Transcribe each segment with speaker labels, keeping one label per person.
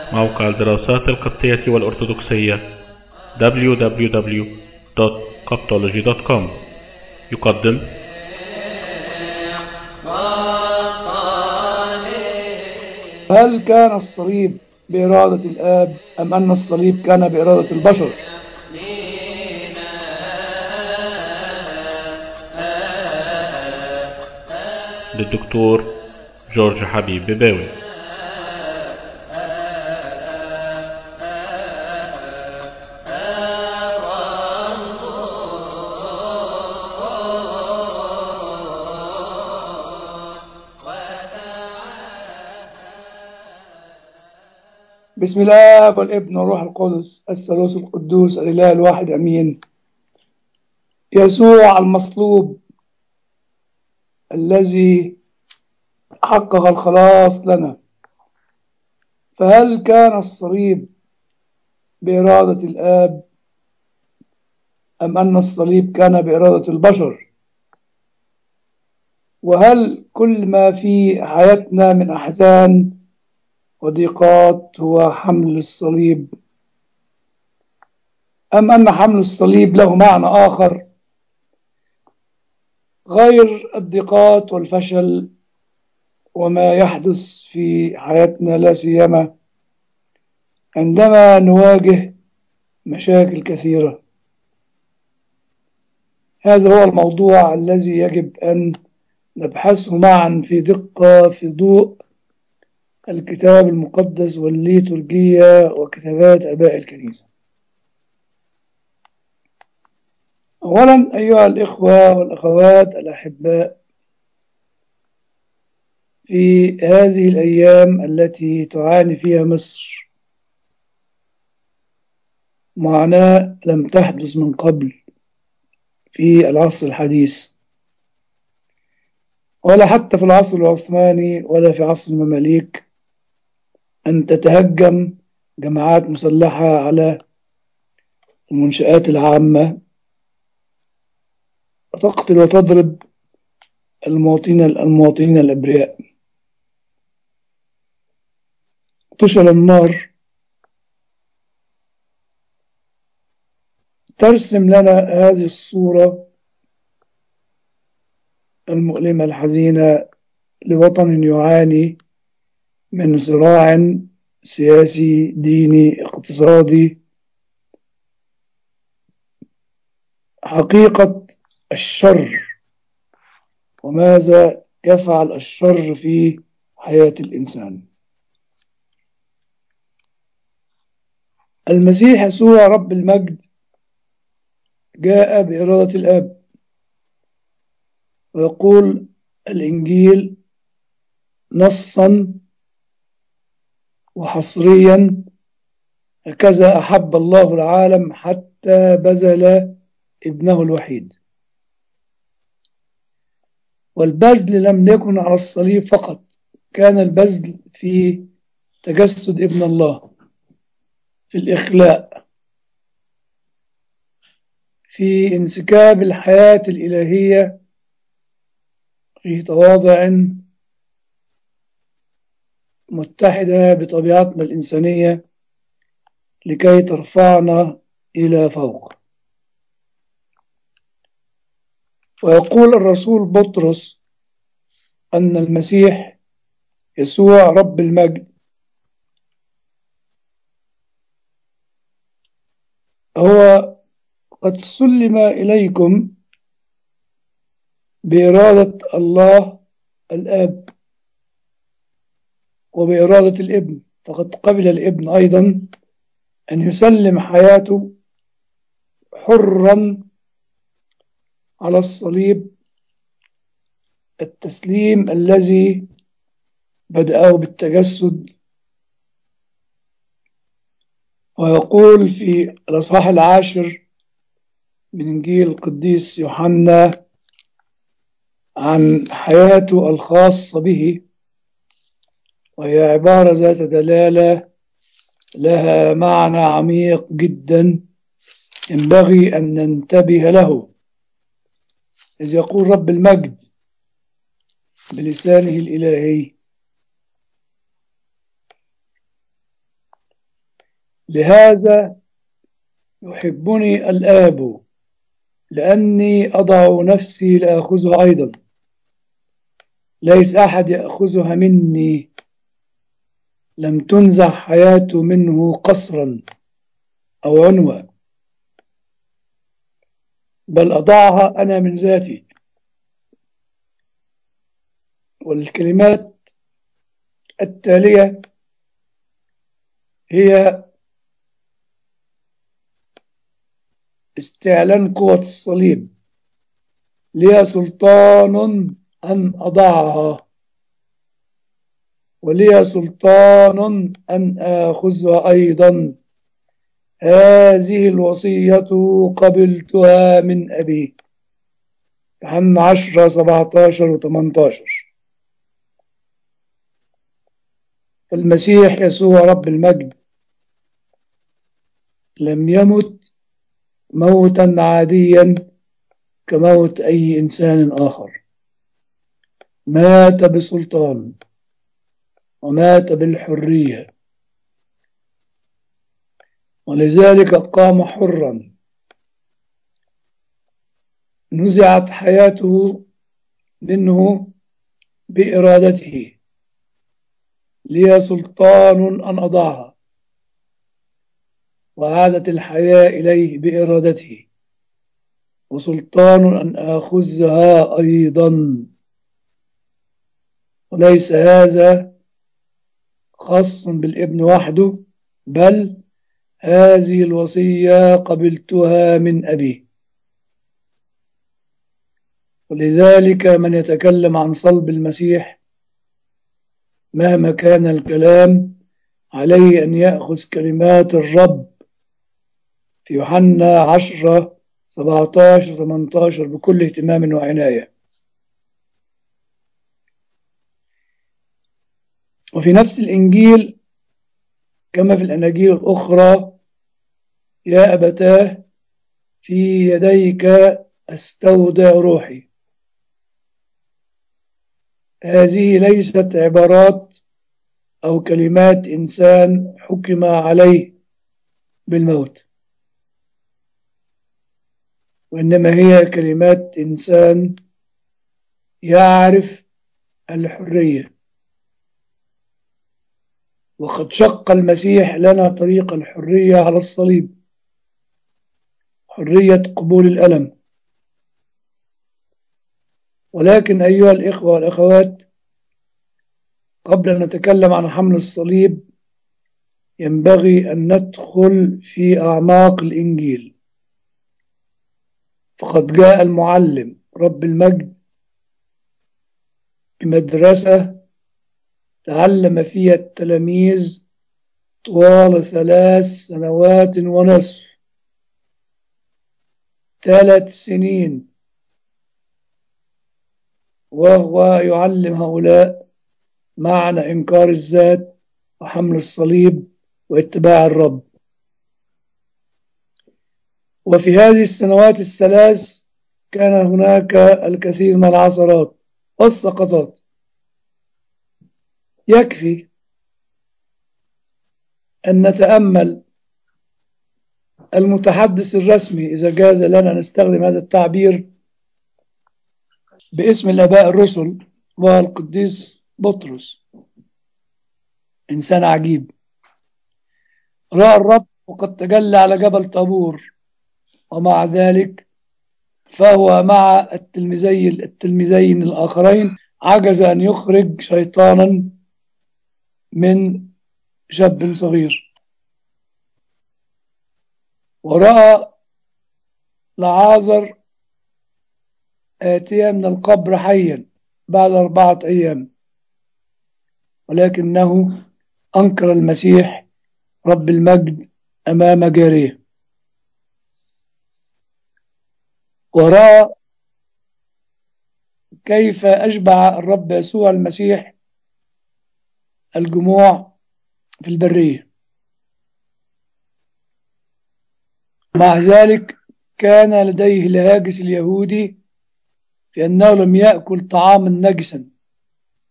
Speaker 1: موقع الدراسات القبطية والأرثوذكسية www.coptology.com يقدم
Speaker 2: هل كان الصليب بإرادة الآب أم أن الصليب كان بإرادة البشر
Speaker 1: للدكتور جورج حبيب بباوي
Speaker 2: بسم الله والابن والروح القدس الثالوث القدوس الإله الواحد أمين يسوع المصلوب الذي حقق الخلاص لنا فهل كان الصليب بإرادة الآب أم أن الصليب كان بإرادة البشر وهل كل ما في حياتنا من أحزان وضيقات هو حمل الصليب أم أن حمل الصليب له معنى آخر غير الضيقات والفشل وما يحدث في حياتنا لا سيما عندما نواجه مشاكل كثيرة هذا هو الموضوع الذي يجب أن نبحثه معا في دقة في ضوء الكتاب المقدس والليتورجية وكتابات أباء الكنيسة أولا أيها الإخوة والأخوات الأحباء في هذه الأيام التي تعاني فيها مصر معاناة لم تحدث من قبل في العصر الحديث ولا حتى في العصر العثماني ولا في عصر المماليك أن تتهجم جماعات مسلحة على المنشآت العامة وتقتل وتضرب المواطنين المواطنين الأبرياء تشعل النار ترسم لنا هذه الصورة المؤلمة الحزينة لوطن يعاني من صراع سياسي ديني اقتصادي حقيقة الشر وماذا يفعل الشر في حياة الإنسان المسيح يسوع رب المجد جاء بإرادة الآب ويقول الإنجيل نصا وحصريا هكذا أحب الله العالم حتى بذل ابنه الوحيد والبذل لم يكن على الصليب فقط كان البذل في تجسد ابن الله في الإخلاء في انسكاب الحياة الإلهية في تواضع متحدة بطبيعتنا الإنسانية لكي ترفعنا إلى فوق ويقول الرسول بطرس أن المسيح يسوع رب المجد هو قد سلم إليكم بإرادة الله الآب وبإرادة الابن فقد قبل الابن أيضا أن يسلم حياته حرا على الصليب التسليم الذي بدأه بالتجسد ويقول في الأصحاح العاشر من إنجيل القديس يوحنا عن حياته الخاصة به وهي عبارة ذات دلالة لها معنى عميق جدا ينبغي أن ننتبه له إذ يقول رب المجد بلسانه الإلهي بهذا يحبني الآب لأني أضع نفسي لآخذها أيضا ليس أحد يأخذها مني لم تنزع حياته منه قصرا أو عنوة بل أضعها أنا من ذاتي والكلمات التالية هي استعلان قوة الصليب لي سلطان أن أضعها ولي سلطان أن آخذها أيضا هذه الوصية قبلتها من أبي يوحنا 10 17 و 18 فالمسيح يسوع رب المجد لم يمت موتا عاديا كموت أي إنسان آخر مات بسلطان ومات بالحرية ولذلك قام حرا نزعت حياته منه بإرادته لي سلطان أن أضعها وعادت الحياة إليه بإرادته وسلطان أن آخذها أيضا وليس هذا خاص بالابن وحده بل هذه الوصية قبلتها من أبي ولذلك من يتكلم عن صلب المسيح مهما كان الكلام عليه أن يأخذ كلمات الرب في يوحنا 10 17 18 بكل اهتمام وعناية وفي نفس الإنجيل كما في الأناجيل الأخرى يا أبتاه في يديك أستودع روحي هذه ليست عبارات أو كلمات إنسان حكم عليه بالموت وإنما هي كلمات إنسان يعرف الحرية وقد شق المسيح لنا طريق الحرية على الصليب حرية قبول الألم ولكن أيها الإخوة والأخوات قبل أن نتكلم عن حمل الصليب ينبغي أن ندخل في أعماق الإنجيل فقد جاء المعلم رب المجد بمدرسة تعلم فيها التلاميذ طوال ثلاث سنوات ونصف ثلاث سنين وهو يعلم هؤلاء معنى إنكار الذات وحمل الصليب واتباع الرب وفي هذه السنوات الثلاث كان هناك الكثير من العثرات والسقطات يكفي أن نتأمل المتحدث الرسمي إذا جاز لنا نستخدم هذا التعبير باسم الآباء الرسل والقديس بطرس إنسان عجيب رأى الرب وقد تجلى على جبل طابور ومع ذلك فهو مع التلميذين التلميذين الآخرين عجز أن يخرج شيطانا من شاب صغير ورأى لعازر آتيا من القبر حيا بعد أربعة أيام ولكنه أنكر المسيح رب المجد أمام جاريه ورأى كيف أشبع الرب يسوع المسيح الجموع في البرية مع ذلك كان لديه الهاجس اليهودي في أنه لم يأكل طعاما نجسا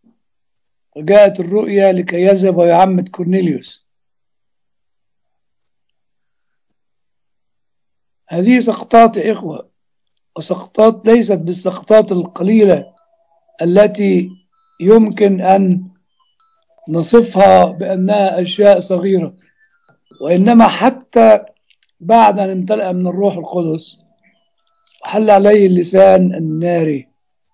Speaker 2: وجاءت الرؤيا لكي يذهب ويعمد كورنيليوس هذه سقطات يا إخوة وسقطات ليست بالسقطات القليلة التي يمكن أن نصفها بأنها أشياء صغيرة وإنما حتى بعد أن امتلأ من الروح القدس وحل عليه اللسان الناري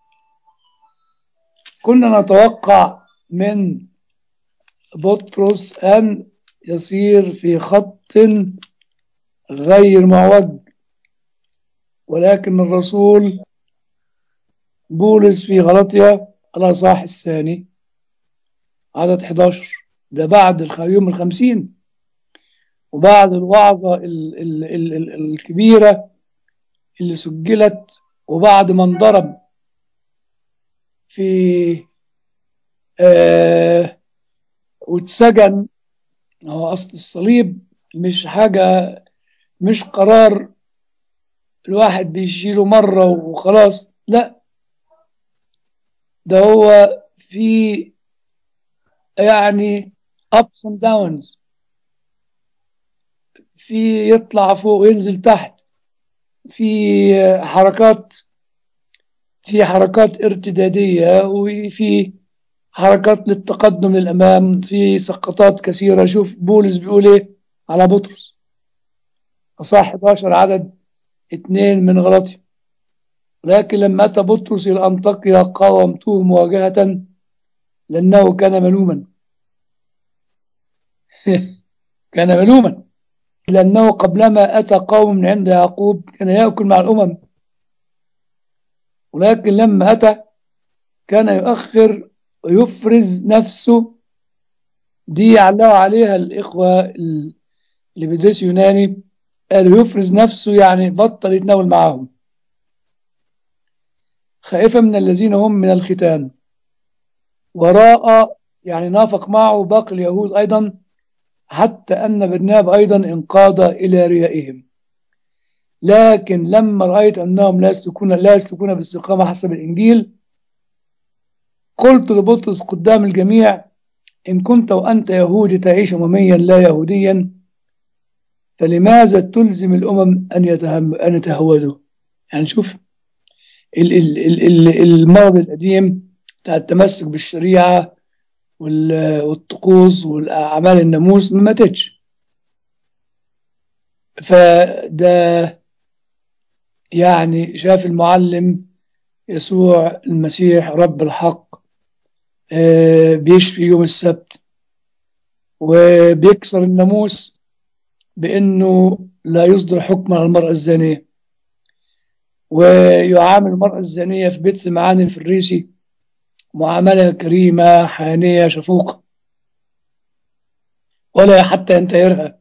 Speaker 2: كنا نتوقع من بطرس أن يصير في خط غير معوج ولكن الرسول بولس في غلطية الأصحاح الثاني عدد 11 ده بعد يوم الخمسين وبعد الوعظة ال ال ال ال الكبيرة اللي سجلت وبعد ما انضرب في آه واتسجن هو أصل الصليب مش حاجة مش قرار الواحد بيشيله مرة وخلاص لا ده هو في يعني ups and downs في يطلع فوق وينزل تحت في حركات في حركات ارتدادية وفي حركات للتقدم للأمام في سقطات كثيرة شوف بولس بيقول ايه على بطرس أصح 11 عدد اثنين من غلطي لكن لما أتى بطرس إلى أنطاكيا قاومته مواجهة لأنه كان ملوما كان ملوما لأنه قبلما أتى قوم من عند يعقوب كان يأكل مع الأمم ولكن لما أتى كان يؤخر ويفرز نفسه دي يعلقوا عليها الإخوة اللي بيدرسوا يوناني قالوا يفرز نفسه يعني بطل يتناول معاهم خائفا من الذين هم من الختان وراء يعني نافق معه باقي اليهود أيضا حتى أن برناب أيضا انقاد إلى ريائهم لكن لما رأيت أنهم لا يسلكون لا يسلكون باستقامة حسب الإنجيل قلت لبطرس قدام الجميع إن كنت وأنت يهودي تعيش أمميا لا يهوديا فلماذا تلزم الأمم أن يتهم أن يتهودوا يعني شوف الماضي القديم بتاع التمسك بالشريعة والطقوس والأعمال الناموس ما ماتتش فده يعني شاف المعلم يسوع المسيح رب الحق بيشفي يوم السبت وبيكسر الناموس بأنه لا يصدر حكم على المرأة الزانية ويعامل المرأة الزانية في بيت سمعان الفريسي معاملة كريمة حانية شفوقة ولا حتى ينتهرها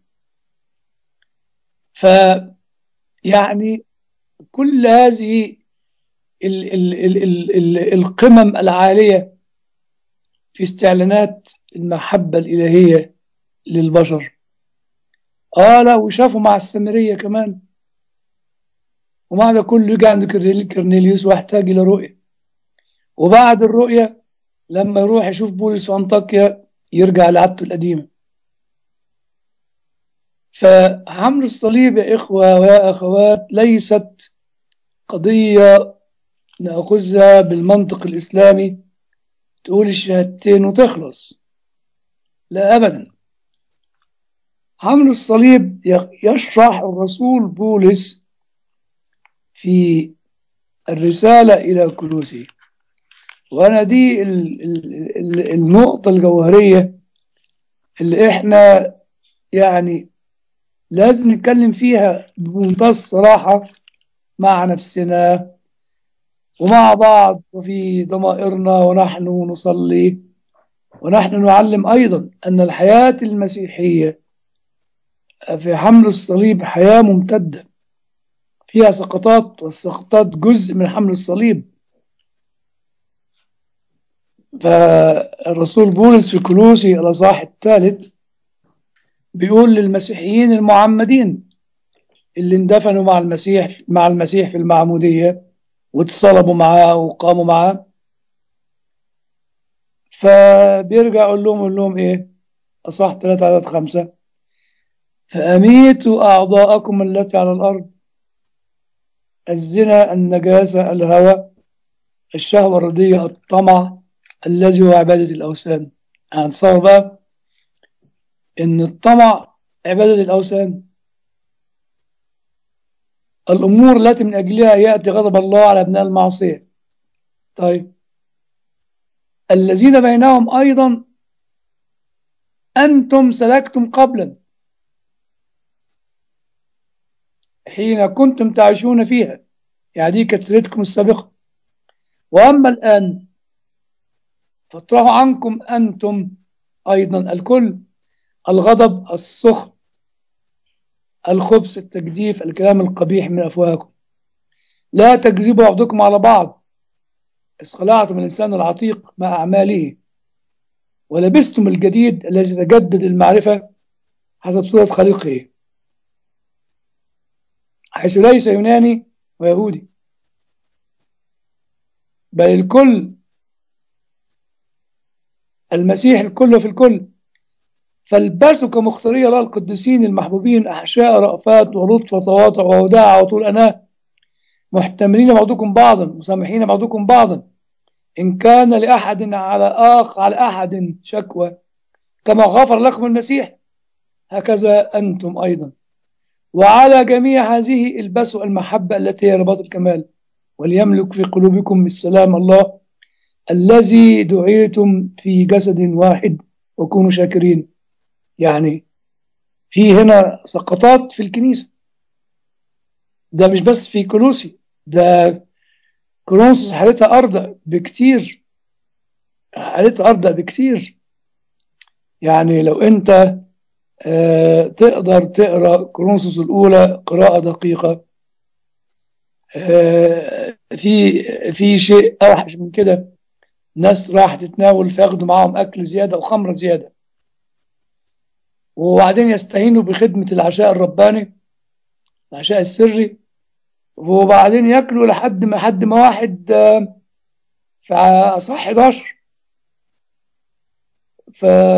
Speaker 2: فيعني كل هذه ال ال ال ال ال القمم العالية في استعلانات المحبة الإلهية للبشر آه لا وشافوا مع السامرية كمان ومع ده كله يجي عند كرنيليوس واحتاج إلى رؤية وبعد الرؤية لما يروح يشوف بولس في أنطاكيا يرجع لعادته القديمة فحمل الصليب يا إخوة ويا أخوات ليست قضية نأخذها بالمنطق الإسلامي تقول الشهادتين وتخلص لا أبدا حمل الصليب يشرح الرسول بولس في الرسالة إلى كلوسي وأنا دي النقطة الجوهرية اللي إحنا يعني لازم نتكلم فيها بمنتهى الصراحة مع نفسنا ومع بعض وفي ضمائرنا ونحن نصلي ونحن نعلم أيضا أن الحياة المسيحية في حمل الصليب حياة ممتدة فيها سقطات والسقطات جزء من حمل الصليب فالرسول بولس في كلوسي الأصحاح الثالث بيقول للمسيحيين المعمدين اللي اندفنوا مع المسيح مع المسيح في المعمودية واتصلبوا معاه وقاموا معاه فبيرجع يقول لهم يقول لهم ايه اصح 3 عدد 5 فاميتوا اعضاءكم التي على الارض الزنا النجاسة الهوى الشهوة الردية الطمع الذي هو عبادة الأوثان هنتصور بقى إن الطمع عبادة الأوثان الأمور التي من أجلها يأتي غضب الله على أبناء المعصية طيب الذين بينهم أيضا أنتم سلكتم قبلا حين كنتم تعيشون فيها يعني دي كانت سيرتكم السابقة وأما الآن فاطرحوا عنكم أنتم أيضا الكل الغضب السخط الخبث التجديف الكلام القبيح من أفواهكم لا تكذبوا بعضكم على بعض اصخلعتم الإنسان العتيق مع أعماله ولبستم الجديد الذي تجدد المعرفة حسب صورة خليقه حيث ليس يوناني ويهودي بل الكل المسيح الكل في الكل فالبسوا كمختاري الله القديسين المحبوبين أحشاء رأفات ولطف وتواضع ووداع وطول أناة محتملين بعضكم بعضا مسامحين بعضكم بعضا إن كان لأحد على آخ على أحد شكوى كما غفر لكم المسيح هكذا أنتم أيضا وعلى جميع هذه البسوا المحبة التي هي رباط الكمال وليملك في قلوبكم السلام الله الذي دعيتم في جسد واحد وكونوا شاكرين يعني في هنا سقطات في الكنيسة ده مش بس في كولوسي ده كورنثوس حالتها أرضى بكتير حالتها أرضى بكتير يعني لو أنت آه تقدر تقرأ كورنثوس الأولى قراءة دقيقة آه في في شيء أوحش من كده ناس راح تتناول فياخدوا معاهم أكل زيادة وخمرة زيادة وبعدين يستهينوا بخدمة العشاء الرباني العشاء السري وبعدين ياكلوا لحد ما حد ما واحد في اصح 11 ف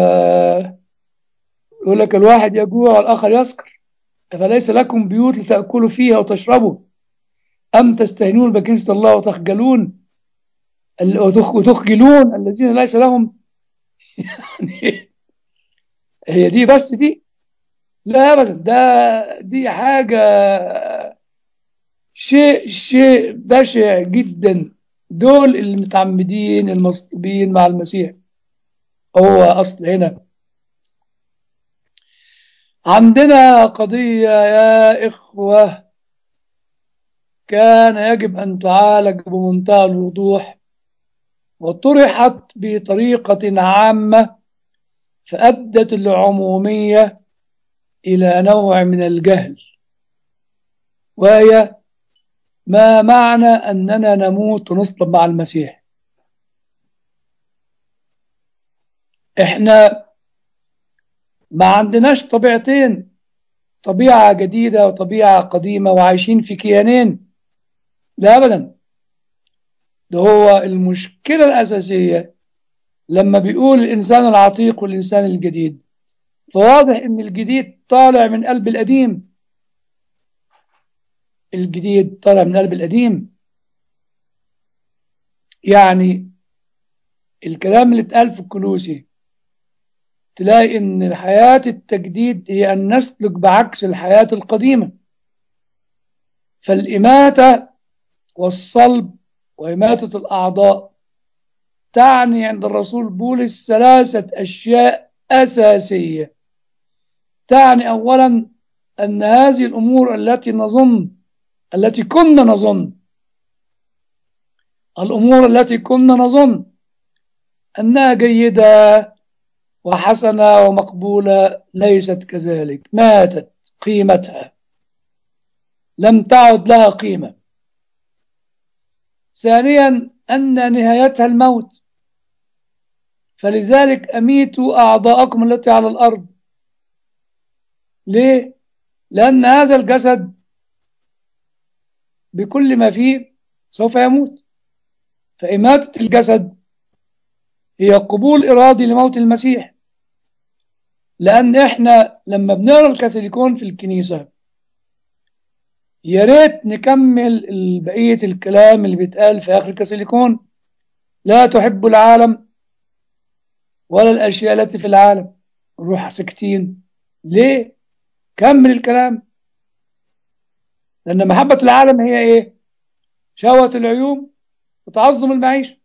Speaker 2: يقول لك الواحد يجوع والآخر يسكر فليس لكم بيوت لتأكلوا فيها وتشربوا أم تستهينون بكنيسة الله وتخجلون وتخجلون الذين ليس لهم يعني هي دي بس دي لا أبدا ده دي حاجة شيء شيء بشع جدا دول المتعمدين المصلوبين مع المسيح هو أصل هنا عندنا قضية يا إخوة كان يجب أن تعالج بمنتهى الوضوح وطرحت بطريقة عامة فأدت العمومية إلى نوع من الجهل وهي ما معنى أننا نموت ونصلب مع المسيح إحنا ما عندناش طبيعتين طبيعة جديدة وطبيعة قديمة وعايشين في كيانين لا أبدا ده هو المشكلة الأساسية لما بيقول الإنسان العتيق والإنسان الجديد فواضح إن الجديد طالع من قلب القديم الجديد طالع من قلب القديم يعني الكلام اللي اتقال في الكلوسي تلاقي ان حياة التجديد هي ان نسلك بعكس الحياة القديمة فالإماتة والصلب وإماتة الأعضاء تعني عند الرسول بولس ثلاثة أشياء أساسية تعني أولا أن هذه الأمور التي نظن التي كنا نظن الأمور التي كنا نظن أنها جيدة وحسنة ومقبولة ليست كذلك ماتت قيمتها لم تعد لها قيمة ثانيا أن نهايتها الموت فلذلك أميتوا أعضاءكم التي على الأرض ليه؟ لأن هذا الجسد بكل ما فيه سوف يموت فإماتة الجسد هي قبول إرادي لموت المسيح لأن إحنا لما بنقرأ الكاثوليكون في الكنيسة يا ريت نكمل ال- بقية الكلام اللي بيتقال في آخر كاسيليكون لا تحب العالم ولا الأشياء التي في العالم نروح ساكتين ليه؟ كمل الكلام لأن محبة العالم هي إيه؟ شهوة العيون وتعظم المعيشة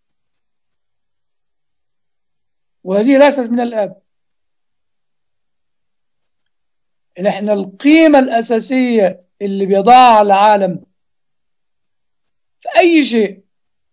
Speaker 2: وهذه ليست من الآب إن إحنا القيمة الأساسية اللي بيضعها العالم في أي شيء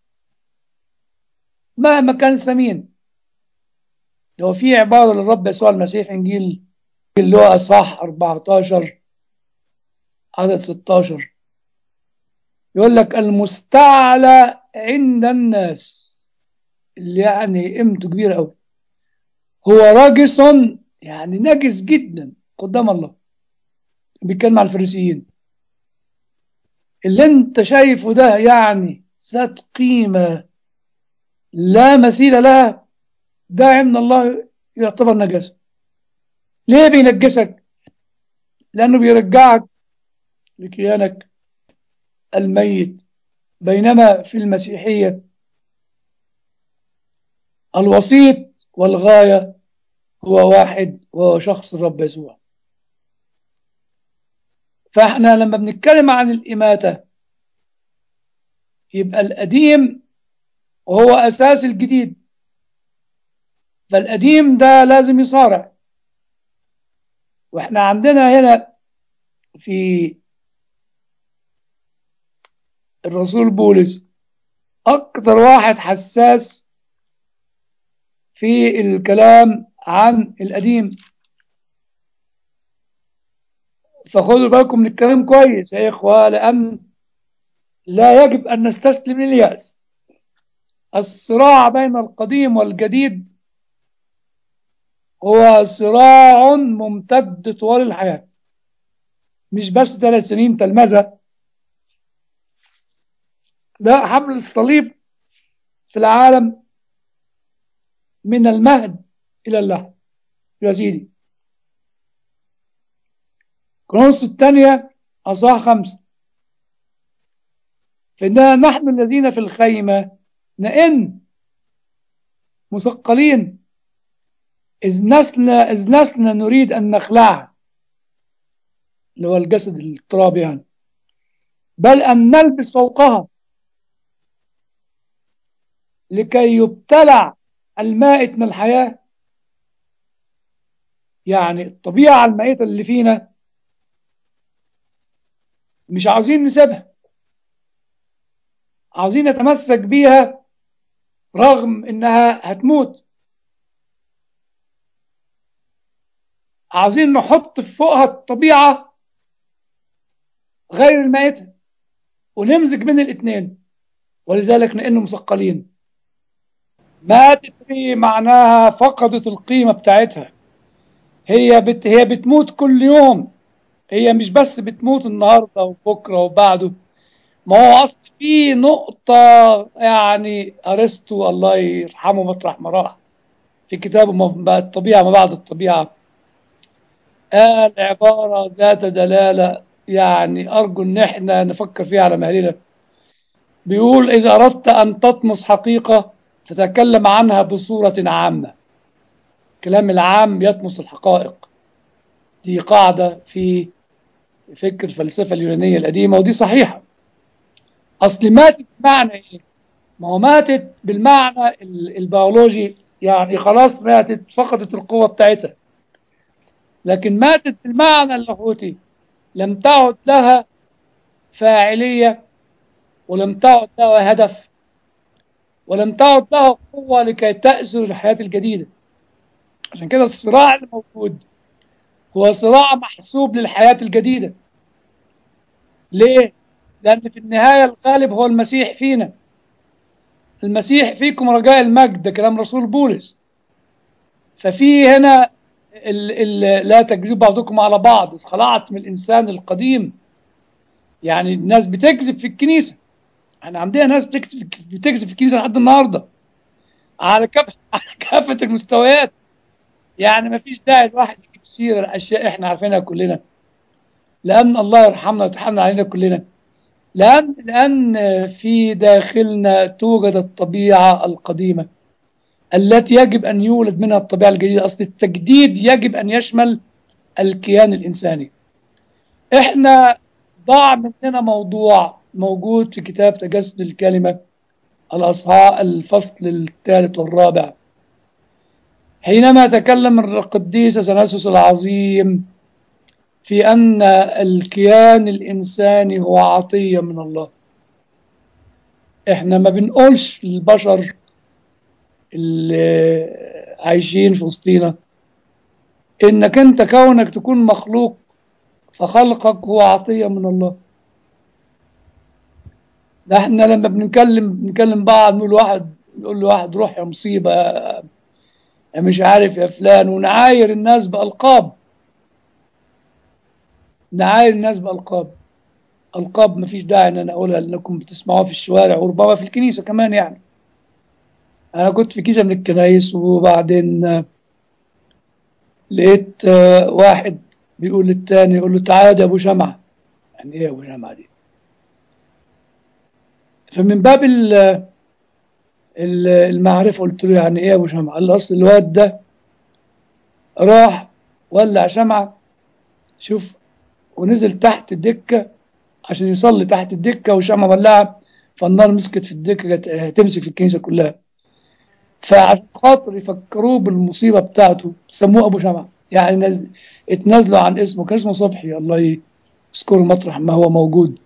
Speaker 2: مهما كان ثمين لو في عبارة للرب يسوع المسيح إنجيل اللي هو أصحاح 14 عدد 16 يقول لك المستعلى عند الناس اللي يعني قيمته كبيرة أوي هو راجس يعني نجس جدا قدام الله بيتكلم عن الفريسيين اللي انت شايفه ده يعني ذات قيمة لا مثيل لها ده عند الله يعتبر نجاسة ليه بينجسك لأنه بيرجعك لكيانك الميت بينما في المسيحية الوسيط والغاية هو واحد وهو شخص الرب يسوع فاحنا لما بنتكلم عن الإماتة يبقى القديم وهو أساس الجديد فالقديم ده لازم يصارع واحنا عندنا هنا في الرسول بولس أكتر واحد حساس في الكلام عن القديم فخدوا بالكم من الكلام كويس يا إخوة لأن لا يجب أن نستسلم لليأس الصراع بين القديم والجديد هو صراع ممتد طوال الحياة مش بس ثلاث سنين تلمذة ده حبل الصليب في العالم من المهد إلى اللحد يا سيدي كرونس الثانية أصحاح خمسة فإننا نحن الذين في الخيمة نئن مثقلين إذ نسلنا إذ نسلنا نريد أن نخلعها اللي هو الجسد الترابي يعني بل أن نلبس فوقها لكي يبتلع المائت من الحياة يعني الطبيعة المائتة اللي فينا مش عاوزين نسيبها عاوزين نتمسك بيها رغم انها هتموت عاوزين نحط في فوقها الطبيعة غير المائتة ونمزج بين الاثنين ولذلك نئن مثقلين ماتت دي معناها فقدت القيمة بتاعتها هي بت هي بتموت كل يوم هي مش بس بتموت النهارده وبكره وبعده ما هو اصل في نقطة يعني ارسطو الله يرحمه مطرح ما راح في كتابه ما- الطبيعة ما بعد الطبيعة قال عبارة ذات دلالة يعني أرجو إن إحنا نفكر فيها على مهلنا بيقول إذا أردت أن تطمس حقيقة فتكلم عنها بصورة عامة الكلام العام يطمس الحقائق دي قاعدة في فكر الفلسفة اليونانية القديمة ودي صحيحة أصل ماتت بمعنى إيه؟ ما هو ماتت بالمعنى ال- البيولوجي يعني خلاص ماتت فقدت القوة بتاعتها لكن ماتت بالمعنى اللاهوتي لم تعد لها فاعلية ولم تعد لها هدف ولم تعد لها قوة لكي تأسر الحياة الجديدة عشان كده الصراع اللي موجود هو صراع محسوب للحياة الجديدة ليه؟ لأن في النهاية الغالب هو المسيح فينا المسيح فيكم رجاء المجد ده كلام رسول بولس ففي هنا ال ال لا تكذب بعضكم على بعض خلعت من الإنسان القديم يعني الناس بتكذب في الكنيسة احنا عندنا ناس بتكذب بتكذب في الكنيسة لحد النهاردة على كافة على كافة المستويات يعني ما فيش داعي الواحد يجيب سيرة الأشياء احنا عارفينها كلنا لأن الله يرحمنا ويتحمل علينا كلنا لأن لأن في داخلنا توجد الطبيعة القديمة التي يجب أن يولد منها الطبيعة الجديدة أصل التجديد يجب أن يشمل الكيان الإنساني إحنا ضاع مننا موضوع موجود في كتاب تجسد الكلمة الأصحاء الفصل الثالث والرابع حينما تكلم القديس سناسوس العظيم في أن الكيان الإنساني هو عطية من الله إحنا ما بنقولش للبشر اللي عايشين في وسطينا إنك أنت كونك تكون مخلوق فخلقك هو عطية من الله ده احنا لما بنتكلم بنكلم بعض نقول واحد نقول له واحد روح يا مصيبة يا مش عارف يا فلان ونعاير الناس بألقاب نعاير الناس بألقاب ألقاب مفيش داعي إن أنا أقولها لأنكم بتسمعوها في الشوارع وربما في الكنيسة كمان يعني أنا كنت في كنيسة من الكنايس وبعدين لقيت واحد بيقول للتاني يقول له تعالى يا أبو شمعة يعني إيه يا أبو شمعة دي فمن باب المعرفة قلت له يعني إيه يا أبو شمعة قال لي أصل الواد ده راح ولع شمعة شوف ونزل تحت الدكة عشان يصلي تحت الدكة وشمعة ولعها فالنار مسكت في الدكة هتمسك في الكنيسة كلها فعشان خاطر يفكروه بالمصيبة بتاعته سموه أبو شمعة يعني نزل اتنازلوا عن اسمه كان اسمه صبحي الله يذكره مطرح ما هو موجود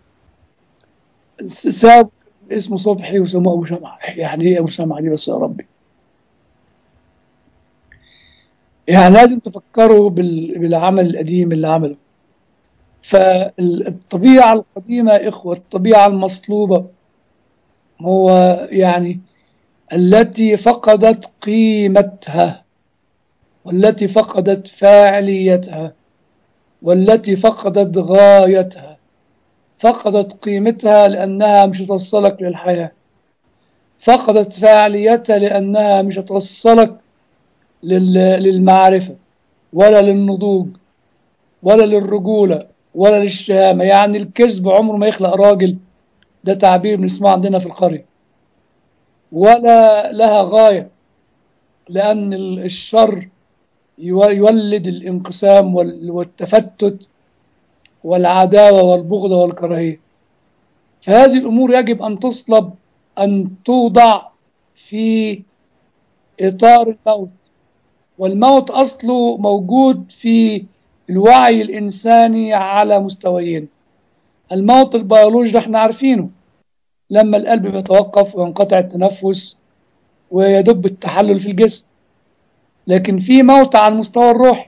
Speaker 2: ساب اسمه صبحي وسموه أبو شمعة يعني إيه أبو شمعة دي بس يا ربي يعني لازم تفكروا بالعمل القديم اللي عمله فالطبيعة القديمة إخوة الطبيعة المصلوبة هو يعني التي فقدت قيمتها والتي فقدت فاعليتها والتي فقدت غايتها فقدت قيمتها لأنها مش توصلك للحياة فقدت فاعليتها لأنها مش توصلك للمعرفة ولا للنضوج ولا للرجولة ولا للشهامة يعني الكذب عمره ما يخلق راجل ده تعبير بنسمعه عندنا في القرية ولا لها غاية لأن الشر يولد الانقسام والتفتت والعداوة والبغضة والكراهية فهذه الأمور يجب أن تصلب أن توضع في إطار الموت والموت أصله موجود في الوعي الإنساني على مستويين الموت البيولوجي احنا عارفينه لما القلب بيتوقف وينقطع التنفس ويدب التحلل في الجسم لكن في موت على المستوى الروحي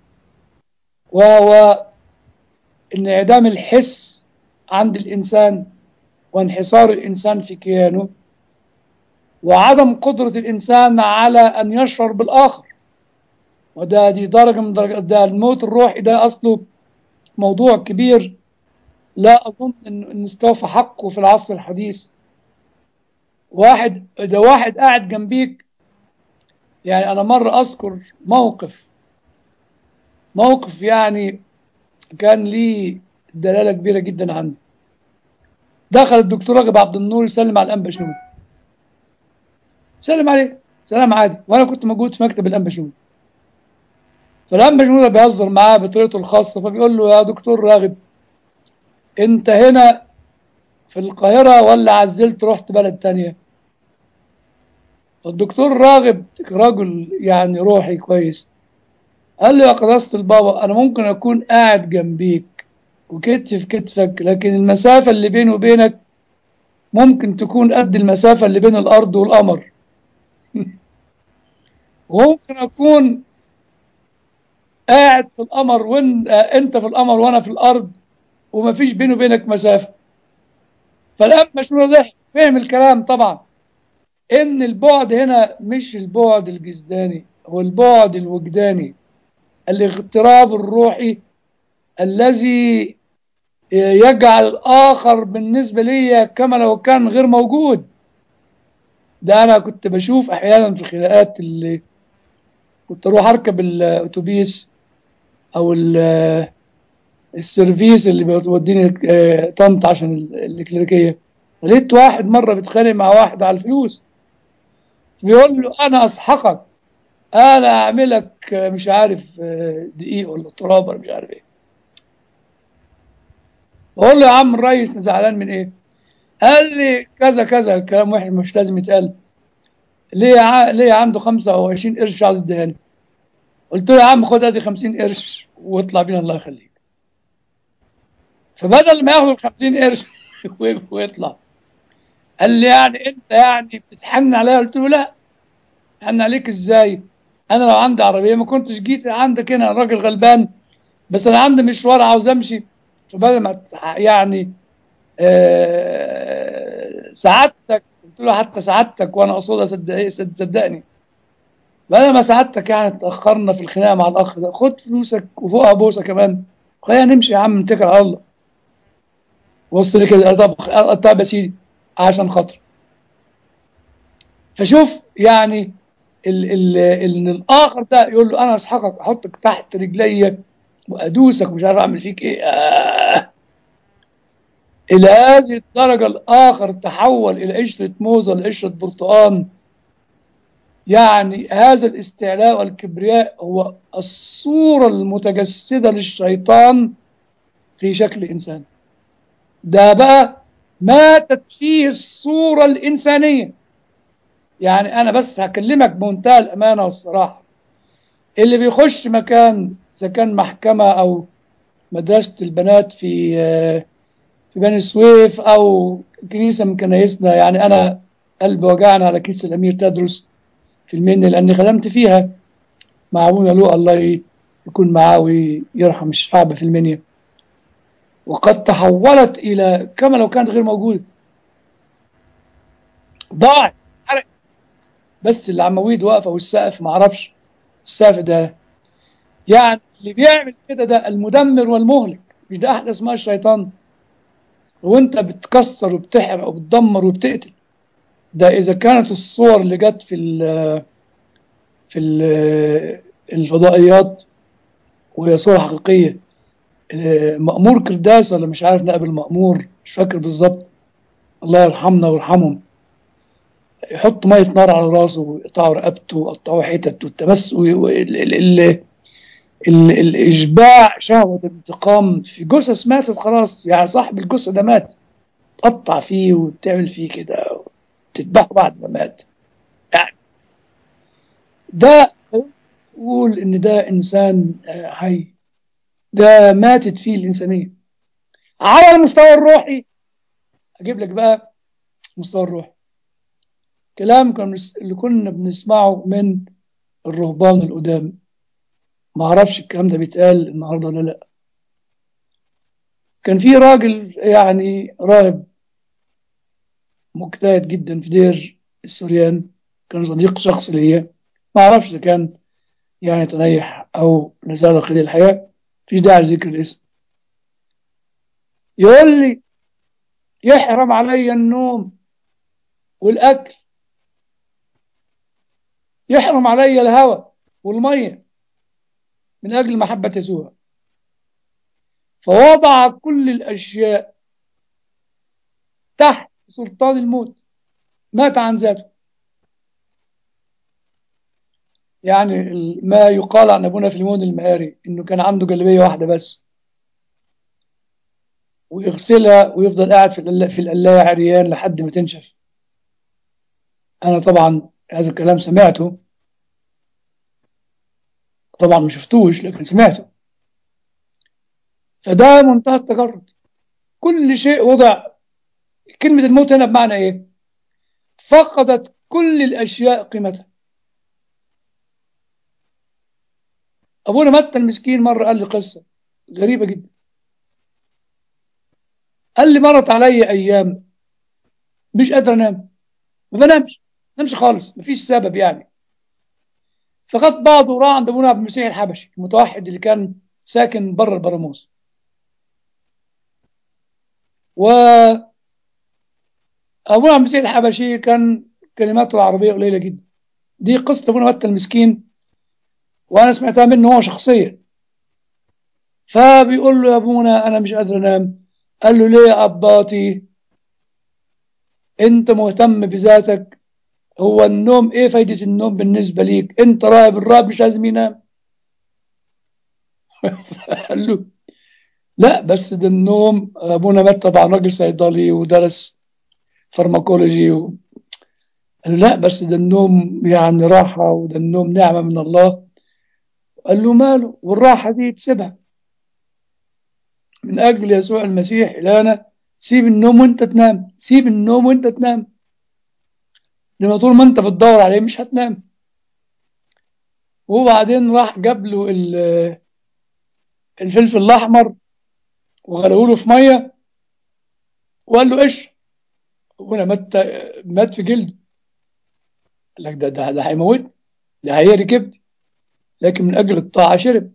Speaker 2: وهو انعدام الحس عند الإنسان وانحصار الإنسان في كيانه وعدم قدرة الإنسان على أن يشعر بالآخر وده دي درجة من درجات ده الموت الروحي ده أصله موضوع كبير لا أظن أن استوفى حقه في العصر الحديث واحد ده واحد قاعد جنبيك يعني أنا مرة أذكر موقف موقف يعني كان ليه دلالة كبيرة جدا عندي دخل الدكتور راغب عبد النور يسلم على الأنبا شنود سلم عليه سلام عادي وأنا كنت موجود في مكتب الأنبا شنود فالأنبا شنود بيهزر معاه بطريقته الخاصة فبيقول له يا دكتور راغب أنت هنا في القاهرة ولا عزلت رحت بلد تانية الدكتور راغب رجل يعني روحي كويس قال له يا قداسة البابا أنا ممكن أكون قاعد جنبيك وكتف في كتفك لكن المسافة اللي بيني وبينك ممكن تكون قد المسافة اللي بين الأرض والقمر وممكن أكون قاعد في القمر وانت انت في القمر وانا في الارض ومفيش بيني وبينك مسافه فالاب مشهور ده فهم الكلام طبعا ان البعد هنا مش البعد الجسداني هو البعد الوجداني الاغتراب الروحي الذي يجعل الآخر بالنسبة لي كما لو كان غير موجود ده أنا كنت بشوف أحيانا في الخناقات اللي كنت أروح أركب الأتوبيس أو السيرفيس اللي بيوديني آه، طنط عشان ال- الكليريكيه لقيت واحد مره بيتخانق مع واحد على الفلوس بيقول له انا اسحقك انا اعملك آه، مش عارف آه، دقيق ولا تراب ولا مش عارف ايه بقول له يا عم الريس أنا زعلان من ايه قال لي كذا كذا كلام وحش مش لازم يتقال ليه ع... ليه عنده 25 قرش مش عاوز يديهاني قلت له يا عم خد ادي 50 قرش واطلع بينا الله يخليك فبدل ما ياخد ال 50 قرش ويطلع قال لي يعني انت يعني بتتحن عليا قلت له لا حن عليك ازاي انا لو عندي عربيه ما كنتش جيت عندك هنا أنا راجل غلبان بس انا عندي مشوار عاوز امشي فبدل ما تح- يعني آه، سعادتك قلت له حتى سعادتك وانا اقصدها صدق- صد- صدقني بدل ما سعادتك يعني تاخرنا في الخناقه مع الاخ ده خد فلوسك وفوقها بوسه كمان خلينا نمشي يا عم نتكل على الله وصل لي كده طب طب يا سيدي عشان خاطر فشوف يعني ال ال ان الاخر ده يقول له انا اسحقك احطك تحت رجلي وادوسك ومش عارف اعمل فيك ايه آه. الى هذه الدرجه الاخر تحول الى قشره موزه لقشره برتقان يعني هذا الاستعلاء والكبرياء هو الصوره المتجسده للشيطان في شكل انسان ده بقى ماتت فيه الصوره الانسانيه يعني انا بس هكلمك بمنتهى الامانه والصراحه اللي بيخش مكان اذا كان محكمه او مدرسه البنات في آه، في بني سويف او كنيسه من كنايسنا يعني انا قلبي وجعني على كنيسه الامير تدرس في المنيا لاني خدمت فيها مع ابونا لو الله يكون معاه ويرحم الشعب في المنيا وقد تحولت الى كما لو كانت غير موجوده ضاعت حرق. بس العواميد واقفه والسقف ما اعرفش السقف ده يعني اللي بيعمل كده ده المدمر والمهلك مش ده احدى اسماء الشيطان وانت بتكسر وبتحرق وبتدمر وبتقتل ده اذا كانت الصور اللي جت في ال في ال الفضائيات وهي صورة حقيقية آه، مأمور كرداس ولا مش عارف نائب المأمور مش فاكر بالظبط الله يرحمنا ويرحمهم يحط مية نار على راسه ويقطعوا رقبته ويقطعوا حتت والتمس وال- ال- ال- ال- الإشباع شهوة الانتقام في جثث ماتت خلاص يعني صاحب الجثة ده مات تقطع فيه وتعمل فيه كده وتذبحه بعد ما مات يعني ده يقول إن ده إنسان آه، حي ده ماتت فيه الإنسانية على المستوى الروحي أجيب لك بقى المستوى الروحي كلام كنا بنس- اللي كنا بنسمعه من الرهبان القدام ما اعرفش الكلام ده بيتقال النهارده ولا لا كان في راجل يعني راهب مجتهد جدا في دير السوريان كان صديق شخص ليا ما اعرفش اذا كان يعني تنيح او لزال قيد الحياه مفيش داعي لذكر الاسم يقول لي يحرم علي النوم والاكل يحرم علي الهواء والميه من أجل محبة يسوع فوضع كل الأشياء تحت سلطان الموت مات عن ذاته يعني ال- ما يقال عن أبونا فيليمون المهاري إنه كان عنده جلابية واحدة بس ويغسلها ويفضل قاعد في القلا- في القلاية عريان لحد ما تنشف أنا طبعا هذا الكلام سمعته طبعا ما شفتوش لكن سمعته فده منتهى التجرد كل شيء وضع كلمة الموت هنا بمعنى ايه فقدت كل الاشياء قيمتها ابونا متى المسكين مرة قال لي قصة غريبة جدا قال لي مرت علي ايام مش قادر انام ما بنامش ما بنامش خالص مفيش سبب يعني فخدت بعضه وراح عند ابونا عبد المسيح الحبشي المتوحد اللي كان ساكن بره البراموس و ابونا عبد المسيح الحبشي كان كلماته العربيه قليله جدا دي قصه ابونا متى المسكين وانا سمعتها منه هو شخصيا فبيقول له يا ابونا انا مش قادر انام قال له ليه يا اباطي انت مهتم بذاتك هو النوم ايه فايدة النوم بالنسبة ليك انت راهب الراب مش لازم ينام قال له لا بس ده النوم ابونا مات طبعا راجل صيدلي ودرس فارماكولوجي و... قال له لا بس ده النوم يعني راحة وده النوم نعمة من الله قال له ماله والراحة دي تسيبها من أجل يسوع المسيح إلهنا سيب النوم وانت تنام سيب النوم وانت تنام لما طول ما انت بتدور عليه مش هتنام وبعدين راح جاب له الفلفل الأحمر وغلوه له في مية وقال له اشرب وانا مات مات في جلده قال لك ده ده ده هيموت ده هيهري كبدي لكن من أجل الطاعة شرب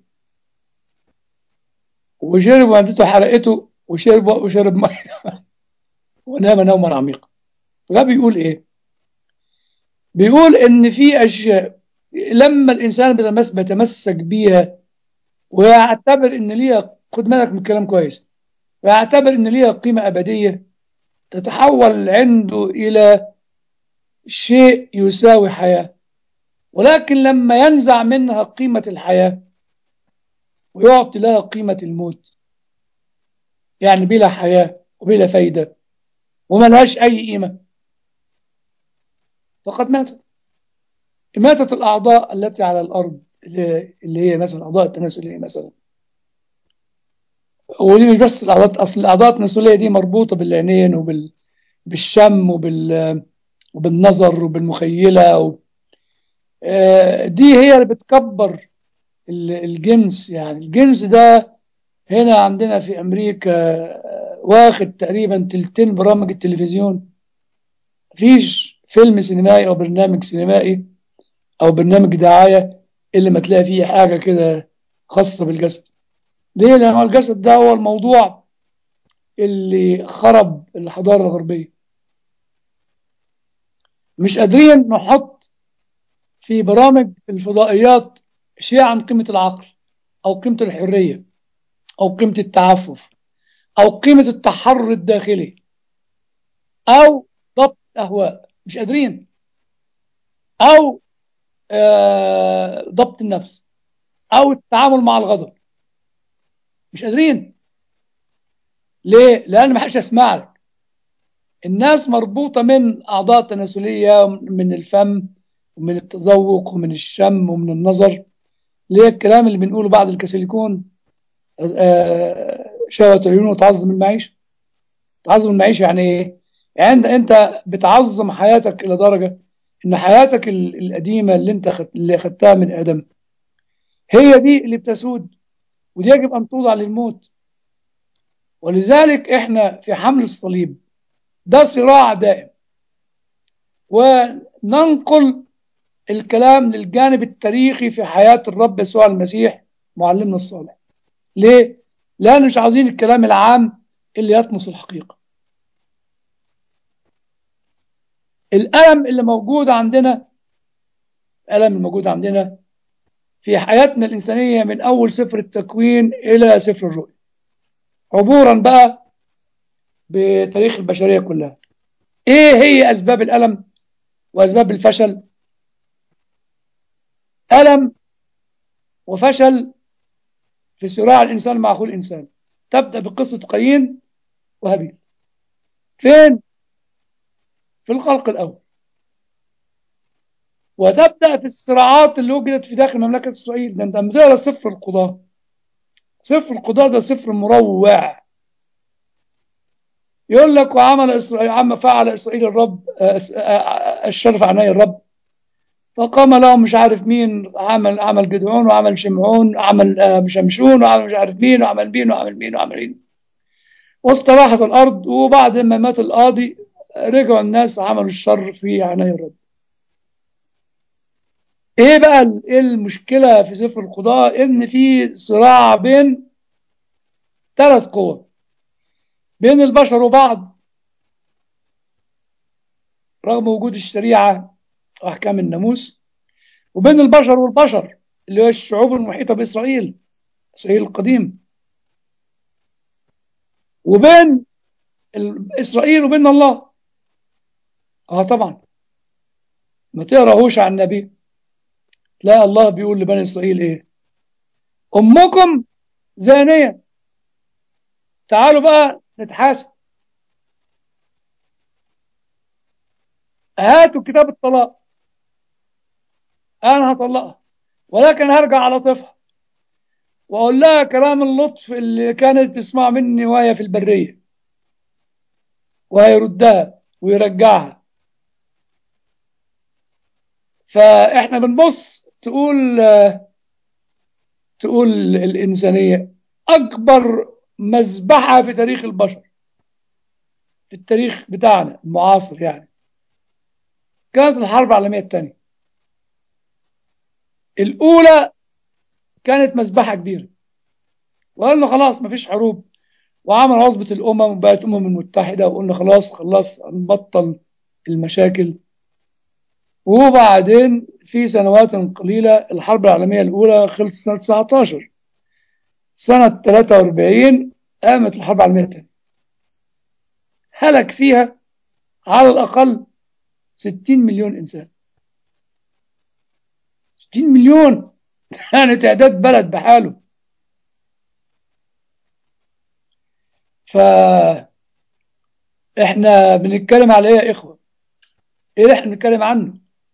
Speaker 2: وشرب وعدته حرقته وشرب وشرب ميه ونام نوما عميقا ده بيقول ايه بيقول ان في اشياء لما الانسان بيتمس بيتمسك بيها ويعتبر ان ليها خد بالك من الكلام كويس ويعتبر ان ليها قيمه ابديه تتحول عنده الى شيء يساوي حياه ولكن لما ينزع منها قيمه الحياه ويعطي لها قيمة الموت يعني بلا حياة وبلا فايدة وما لهاش أي قيمة فقد ماتت ماتت الأعضاء التي على الأرض اللي هي مثلا الأعضاء التناسلية مثلا ودي مش بس الأعضاء أصل الأعضاء التناسلية دي مربوطة بالعينين وبال بالشم وبال وبالنظر وبالمخيلة و... دي هي اللي بتكبر الجنس يعني الجنس ده هنا عندنا في أمريكا واخد تقريبا تلتين برامج التلفزيون مفيش فيلم سينمائي أو برنامج سينمائي أو برنامج دعاية إلا ما تلاقي فيه حاجة كده خاصة بالجسد ليه؟ لأن الجسد ده هو الموضوع اللي خرب الحضارة الغربية مش قادرين نحط في برامج الفضائيات شيء عن قيمة العقل أو قيمة الحرية أو قيمة التعفف أو قيمة التحرر الداخلي أو ضبط أهواء مش قادرين أو آه ضبط النفس أو التعامل مع الغضب مش قادرين ليه؟ لأن ما حدش يسمع لك الناس مربوطة من أعضاء تناسلية من الفم ومن التذوق ومن الشم ومن النظر ليه الكلام اللي بنقوله بعد الكسيليكون شهوة العيون وتعظم المعيشة تعظم المعيشة يعني ايه يعني انت بتعظم حياتك الى درجة ان حياتك القديمة اللي انت خد... اللي خدتها من ادم هي دي اللي بتسود ودي يجب ان توضع للموت ولذلك احنا في حمل الصليب ده صراع دائم وننقل الكلام للجانب التاريخي في حياة الرب يسوع المسيح معلمنا الصالح ليه؟ لأن مش عاوزين الكلام العام اللي يطمس الحقيقة الألم اللي موجود عندنا الألم الموجود عندنا في حياتنا الإنسانية من أول سفر التكوين إلى سفر الرؤيا عبورا بقى بتاريخ البشرية كلها إيه هي أسباب الألم وأسباب الفشل ألم وفشل في صراع الإنسان مع أخوه الإنسان تبدأ بقصة قايين وهابيل فين؟ في الخلق الأول وتبدأ في الصراعات اللي وجدت في داخل مملكة إسرائيل ده أنت لما تقرا سفر القضاة سفر القضاة ده سفر مروع يقول لك وعمل إسرائيل عم فعل إسرائيل الرب الشرف عناي الرب فقام لهم مش عارف مين عمل عمل جدعون وعمل شمعون عمل شمشون وعمل مش عارف مين وعمل مين وعمل مين وعمل مين واستراحت الأرض وبعد ما مات القاضي رجعوا الناس عملوا الشر في عناي الرب ايه بقى ايه المشكلة في سفر القضاء ان في صراع بين ثلاث قوى بين البشر وبعض رغم وجود الشريعة وأحكام الناموس وبين البشر والبشر اللي هو الشعوب المحيطة بإسرائيل إسرائيل القديم وبين ال- إسرائيل وبين الله اه طبعا ما تقراهوش عن النبي تلاقي الله بيقول لبني إسرائيل إيه أمكم زانية تعالوا بقى نتحاسب هاتوا كتاب الطلاق أنا هطلقها ولكن هرجع على طفها وأقول لها كلام اللطف اللي كانت تسمع مني وهي في البرية وهيردها ويرجعها فإحنا بنبص تقول تقول الإنسانية أكبر مذبحة في تاريخ البشر في التاريخ بتاعنا المعاصر يعني كانت الحرب العالمية الثانية الأولى كانت مذبحة كبيرة وقالنا خلاص مفيش حروب وعمل عصبة الأمم وبقت الأمم المتحدة وقلنا خلاص خلاص نبطل المشاكل وبعدين في سنوات قليلة الحرب العالمية الأولى خلصت سنة 19 سنة 43 قامت الحرب العالمية الثانية هلك فيها على الأقل 60 مليون إنسان 60 مليون يعني تعداد بلد بحاله ف احنا بنتكلم على ايه يا اخوه ايه اللي احنا بنتكلم عنه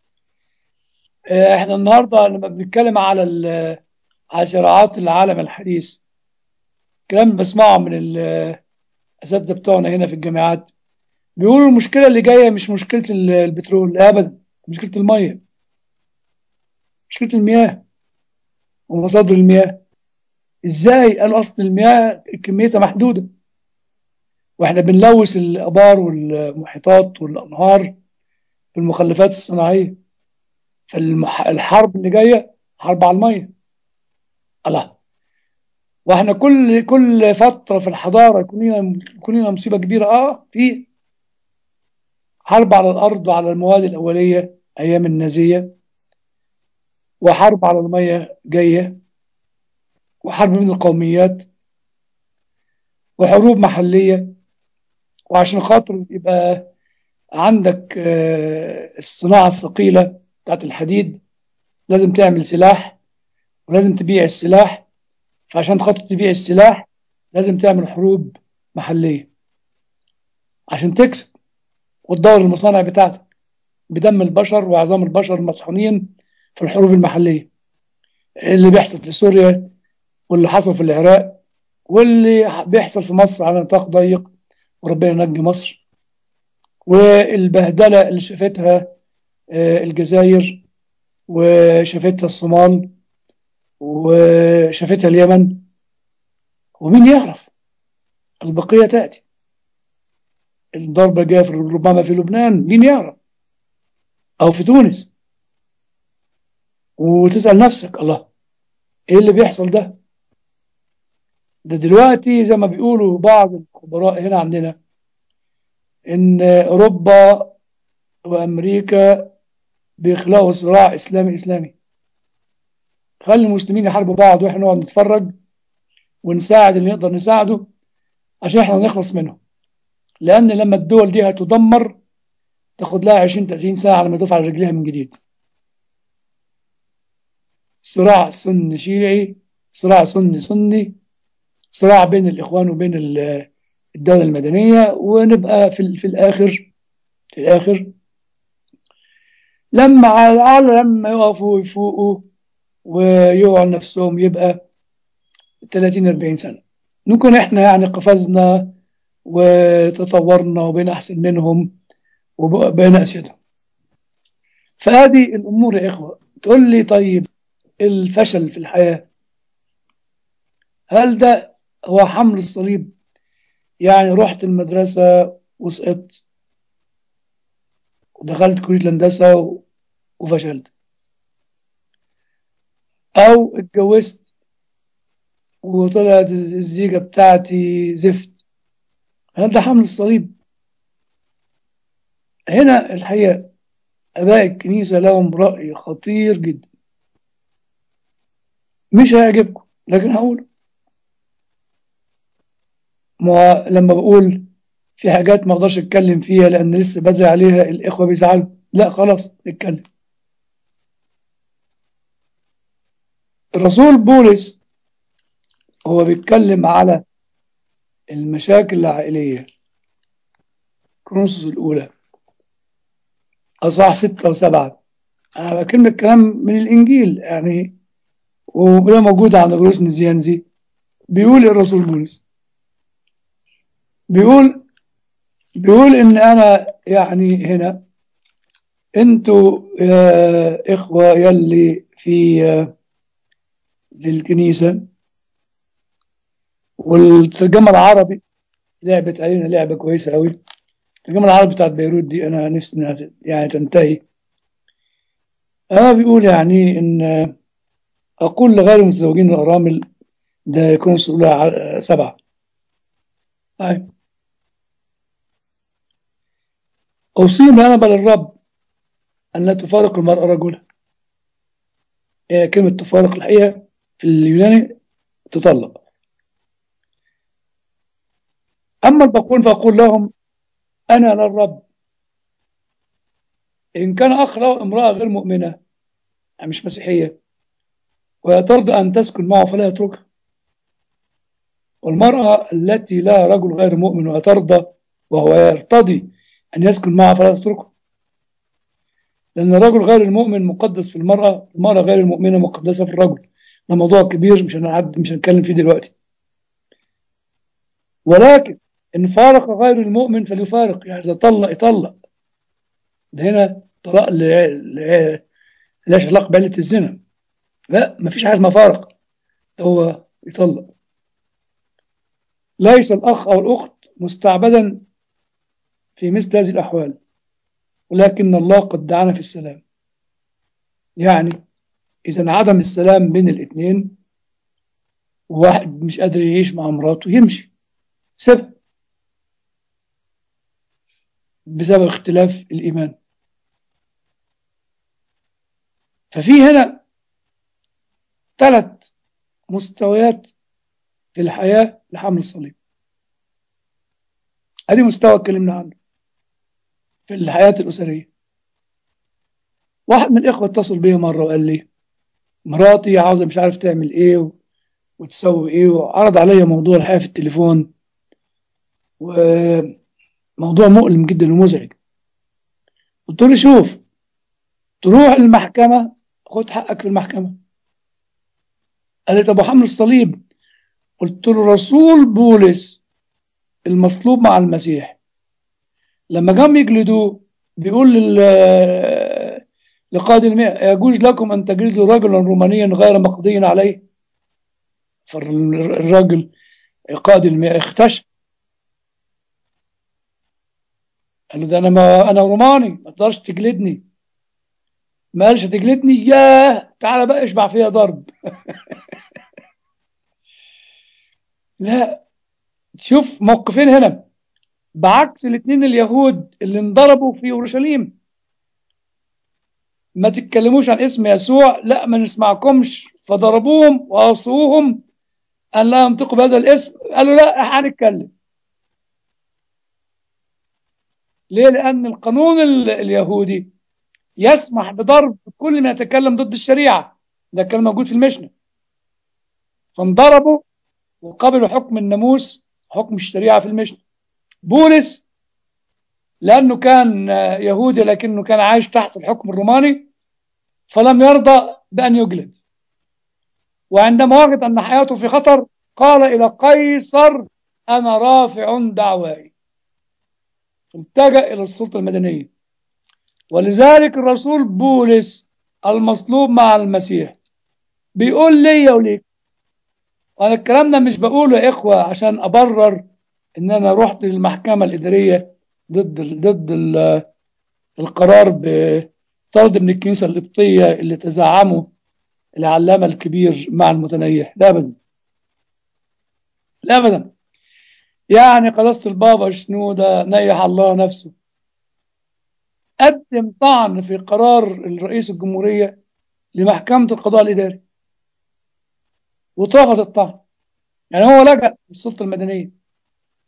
Speaker 2: اه احنا النهارده لما بنتكلم على ال- على صراعات العالم الحديث كلام اللي بسمعه من الاساتذه بتوعنا هنا في الجامعات بيقولوا المشكله اللي جايه مش مشكله ال- البترول ابدا مشكله الميه مشكله المياه ومصادر المياه ازاي قالوا اصل المياه كميتها محدوده واحنا بنلوث الابار والمحيطات والانهار بالمخلفات الصناعيه فالحرب اللي جايه حرب على الميه الله واحنا كل كل فتره في الحضاره يكون لنا يكون لنا مصيبه كبيره اه في حرب على الارض وعلى المواد الاوليه ايام النازيه وحرب على الميه جايه وحرب بين القوميات وحروب محليه وعشان خاطر يبقى عندك آه، الصناعة الثقيلة بتاعت الحديد لازم تعمل سلاح ولازم تبيع السلاح فعشان خاطر تبيع السلاح لازم تعمل حروب محلية عشان تكسب وتدور المصانع بتاعتك بدم البشر وعظام البشر المطحونين في الحروب المحلية اللي بيحصل في سوريا واللي حصل في العراق واللي بيحصل في مصر على نطاق ضيق وربنا ينجي مصر والبهدلة اللي شافتها آه، الجزائر وشافتها الصومال وشافتها اليمن ومين يعرف البقية تأتي الضربة جاية في ربما في لبنان مين يعرف أو في تونس وتسأل نفسك الله إيه اللي بيحصل ده ده دلوقتي زي ما بيقولوا بعض الخبراء هنا عندنا إن أوروبا وأمريكا بيخلقوا صراع إسلامي إسلامي خلي المسلمين يحاربوا بعض وإحنا نقعد نتفرج ونساعد اللي نقدر نساعده عشان إحنا نخلص منهم لأن لما الدول دي هتدمر تاخد لها 20 30 سنة على ما تقف على رجليها من جديد صراع سني شيعي صراع سني سني صراع بين الإخوان وبين ال- الدولة المدنية ونبقى في, ال- في الآخر في الآخر لما على على لما يقفوا ويفوقوا ويوعوا نفسهم يبقى 30 40 سنة نكون احنا يعني قفزنا وتطورنا وبين أحسن منهم وبين أسيادهم فهذه الأمور يا إخوة تقول لي طيب الفشل في الحياة هل ده هو حمل الصليب يعني رحت المدرسة وسقطت ودخلت كلية الهندسة و- وفشلت أو اتجوزت وطلعت الزيجة بتاعتي زفت هل ده حمل الصليب؟ هنا الحقيقة آباء الكنيسة لهم رأي خطير جدا مش هيعجبكم لكن هقوله ما لما بقول في حاجات ما اقدرش اتكلم فيها لان لسه بدري عليها الاخوه بيزعلوا لا خلاص نتكلم الرسول بولس هو بيتكلم على المشاكل العائليه كرونسوس الاولى اصحاح ستة وسبعة انا بكلم الكلام من الانجيل يعني وده موجود عند جروس نزيانزي بيقول الرسول بولس بيقول بيقول ان انا يعني هنا انتوا يا اخوة يلي في في الكنيسة والترجمة العربي لعبت علينا لعبة كويسة قوي الترجمة العربي بتاعت بيروت دي انا نفسي انها يعني تنتهي اه بيقول يعني ان اقول لغير المتزوجين الارامل ده يكون سؤال سبعة أي. أوصيهم أنا بل الرب أن لا تفارق المرأة رجلها هي كلمة تفارق الحقيقة في اليوناني تطلق أما الباقون فأقول لهم أنا للرب إن كان أخ له امرأة غير مؤمنة يعني مش مسيحية وهي ترضى أن تسكن معه فلا يتركها والمرأة التي لها رجل غير مؤمن وترضى وهو يرتضي أن يسكن معها فلا تتركه لأن الرجل غير المؤمن مقدس في المرأة المرأة غير المؤمنة مقدسة في الرجل ده موضوع كبير مش هنعد مش هنتكلم فيه دلوقتي ولكن إن فارق غير المؤمن فليفارق يعني إذا طلق يطلق ده هنا طلاق لاش علاقة بعلة الزنا لا مفيش حاجة اسمها فارق هو يطلق ليس الأخ أو الأخت مستعبدا في مثل هذه الأحوال ولكن الله قد دعانا في السلام يعني إذا عدم السلام بين الاثنين وواحد مش قادر يعيش مع مراته يمشي سبب بسبب اختلاف الإيمان ففي هنا ثلاث مستويات في الحياة لحمل الصليب ادي مستوى اتكلمنا عنه في الحياة الأسرية واحد من الإخوة اتصل بيا مرة وقال لي مراتي عاوزة مش عارف تعمل إيه و... وتسوي إيه وعرض عليا موضوع الحياة في التليفون وموضوع مؤلم جدا ومزعج قلت له شوف تروح المحكمة خد حقك في المحكمة قال لي طب وحمل الصليب قلت له رسول بولس المصلوب مع المسيح لما جم يجلدوه بيقول لل لقائد المئة يجوز لكم أن تجلدوا رجلا رومانيا غير مقضي عليه فالراجل قائد المئة اختشى قال له ده أنا ما أنا روماني ما تقدرش تجلدني ما قالش تجلدني ياه تعالى بقى اشبع فيها ضرب لا شوف موقفين هنا بعكس الاثنين اليهود اللي انضربوا في اورشليم ما تتكلموش عن اسم يسوع لا ما نسمعكمش فضربوهم واوصوهم ان لا ينطقوا بهذا الاسم قالوا لا هنتكلم ليه لان القانون اليهودي يسمح بضرب كل من يتكلم ضد الشريعه ده كان موجود في المشنه فانضربوا وقبلوا حكم الناموس حكم الشريعه في المشنه بولس لأنه كان يهودي لكنه كان عايش تحت الحكم الروماني فلم يرضى بأن يجلد وعندما وجد أن حياته في خطر قال إلى قيصر أنا رافع دعواي التجأ إلى السلطة المدنية ولذلك الرسول بولس المصلوب مع المسيح بيقول لي وليك أنا الكلام ده مش بقوله يا إخوة عشان أبرر ان انا رحت للمحكمه الاداريه ضد ال ضد ال القرار بطرد من الكنيسه القبطيه اللي تزعمه العلامه الكبير مع المتنيح لا ابدا لا ابدا يعني قداسه البابا شنوده نيح الله نفسه قدم طعن في قرار الرئيس الجمهوريه لمحكمه القضاء الاداري واترفض الطعن يعني هو لجأ للسلطه المدنيه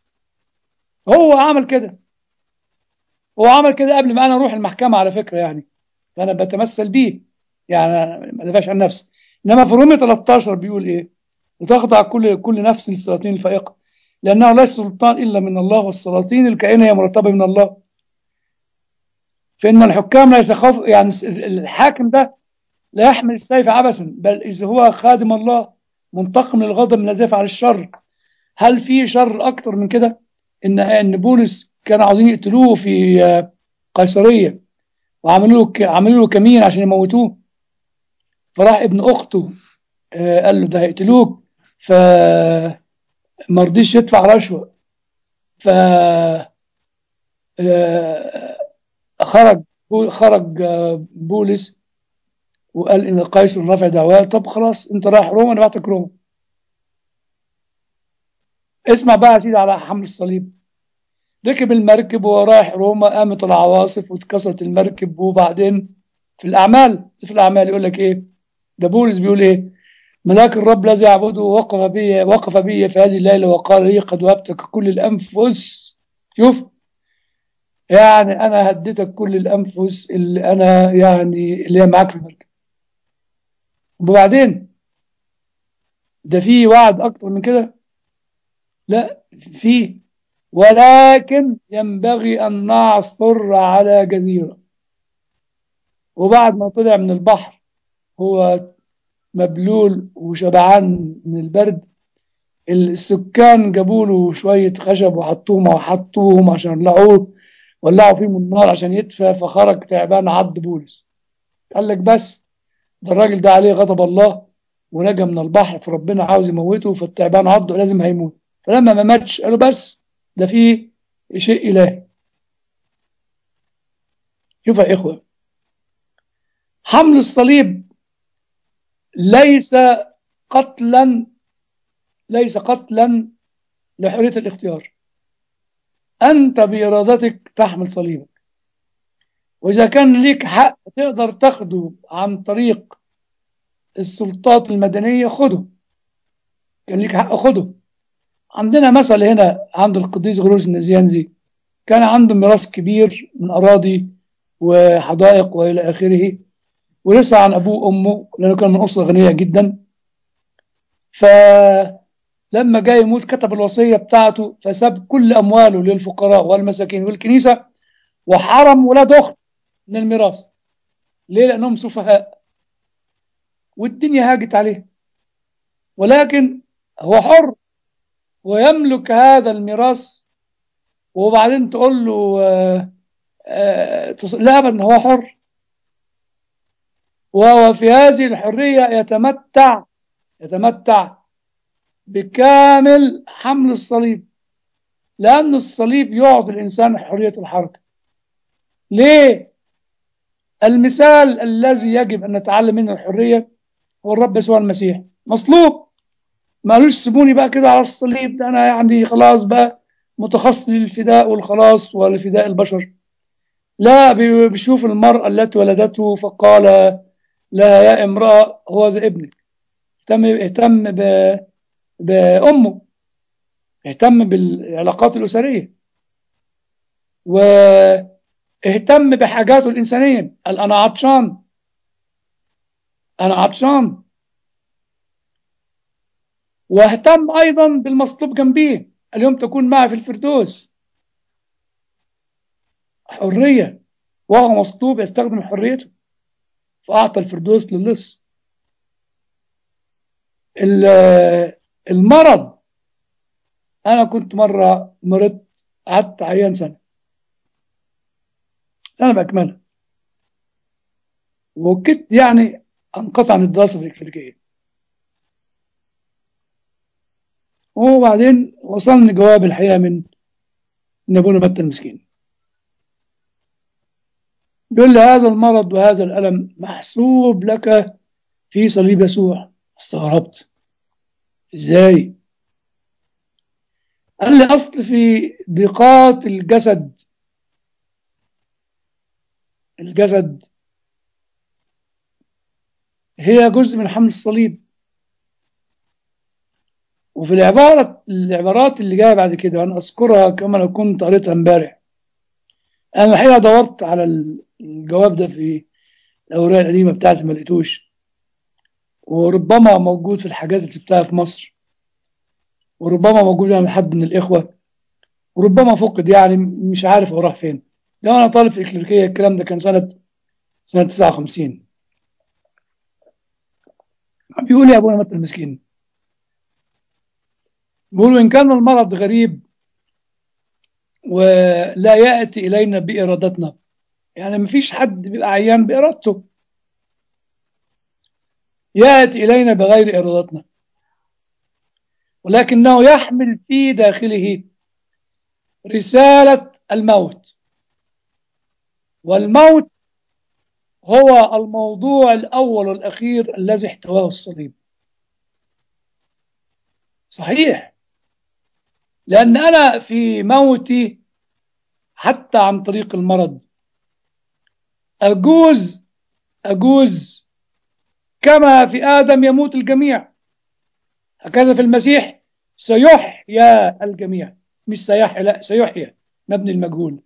Speaker 2: هو عمل كده هو عمل كده قبل ما انا اروح المحكمه على فكره يعني فانا بتمثل بيه يعني أنا ما دافعش عن نفسي انما في رومية 13 بيقول ايه وتخضع كل كل نفس للسلاطين الفائقه لانه لا سلطان الا من الله والسلاطين الكائنه هي مرتبه من الله فان الحكام لا يخاف يعني الحاكم ده لا يحمل السيف عبثا بل اذا هو خادم الله منتقم للغضب من الذي يفعل الشر هل في شر اكتر من كده ان ان بولس كانوا عاوزين يقتلوه في قيصريه وعملوا له عملوا له كمين عشان يموتوه فراح ابن اخته قال له ده هيقتلوك فما رضيش يدفع رشوه ف خرج خرج بولس وقال ان قيصر رفع دعواه طب خلاص انت رايح روما انا بعتك روما اسمع بقى يا سيدي على حمل الصليب ركب المركب وهو رايح روما قامت العواصف واتكسرت المركب وبعدين في الاعمال في الاعمال يقول لك ايه ده بولس بيقول ايه ملاك الرب الذي يعبده وقف بي وقف بي في هذه الليله وقال لي قد وهبتك كل الانفس شوف يعني انا هديتك كل الانفس اللي انا يعني اللي هي معاك في المركب وبعدين ده في وعد اكتر من كده لا في ولكن ينبغي ان نعثر على جزيره وبعد ما طلع من البحر هو مبلول وشبعان من البرد السكان جابوا له شويه خشب وحطوهم وحطوهم عشان يولعوه ولعوا فيهم النار عشان يدفى فخرج تعبان عض بولس قال لك بس ده الراجل ده عليه غضب الله ونجا من البحر فربنا عاوز يموته فالتعبان عضه لازم هيموت فلما ما ماتش قالوا بس ده فيه شيء إلهي شوف يا إخوة حمل الصليب ليس قتلا ليس قتلا لحرية الاختيار أنت بإرادتك تحمل صليبك وإذا كان ليك حق تقدر تاخده عن طريق السلطات المدنية خده كان ليك حق خده عندنا مثل هنا عند القديس غرورس النزيانزي كان عنده ميراث كبير من أراضي وحدائق وإلى آخره ورث عن أبوه وأمه لأنه كان من أسرة غنية جدا فلما جاي يموت كتب الوصية بتاعته فساب كل أمواله للفقراء والمساكين والكنيسة وحرم ولاد أخت من الميراث ليه؟ لأنهم سفهاء والدنيا هاجت عليه ولكن هو حر ويملك هذا الميراث وبعدين تقول له آآ آآ لا ابدا هو حر وهو في هذه الحرية يتمتع يتمتع بكامل حمل الصليب لأن الصليب يعطي الإنسان حرية الحركة ليه؟ المثال الذي يجب أن نتعلم منه الحرية هو الرب يسوع المسيح مصلوب ما قالوش سيبوني بقى كده على الصليب ده أنا يعني خلاص بقى متخصص للفداء والخلاص ولفداء البشر لا بيشوف المرأة التي ولدته فقال لها يا امرأة هو ذا ابنك اهتم اهتم بأمه اهتم بالعلاقات الأسرية واهتم بحاجاته الإنسانية قال أنا عطشان أنا عطشان واهتم أيضا بالمصلوب جنبيه اليوم تكون معي في الفردوس حرية وهو مصلوب يستخدم حريته فأعطى الفردوس للص المرض أنا كنت مرة مرضت قعدت عيان سنة سنة بأكملها وكنت يعني انقطع عن الدراسة في الكلية وبعدين وصلني جواب الحقيقة من من أبونا متى المسكين بيقول لي هذا المرض وهذا الألم محسوب لك في صليب يسوع استغربت ازاي قال لي أصل في ضيقات الجسد الجسد هي جزء من حمل الصليب وفي العبارة العبارات اللي جايه بعد كده وانا اذكرها كما لو كنت قريتها امبارح انا الحقيقه دورت على الجواب ده في الاوراق القديمه بتاعتي ما لقيتوش وربما موجود في الحاجات اللي سبتها في مصر وربما موجود عند حد من الاخوه وربما فقد يعني مش عارف هو راح فين لو انا طالب في الكليريكيه الكلام ده كان سنه سنه 59 بيقول يا ابونا مثل المسكين بيقول إن كان المرض غريب ولا يأتي إلينا بإرادتنا يعني مفيش حد بيبقى عيان بإرادته يأتي إلينا بغير إرادتنا ولكنه يحمل في داخله رسالة الموت والموت هو الموضوع الأول والأخير الذي احتواه الصليب صحيح لأن أنا في موتي حتى عن طريق المرض أجوز أجوز كما في آدم يموت الجميع هكذا في المسيح سيحيا الجميع مش سيحيا لا سيحيا مبني المجهول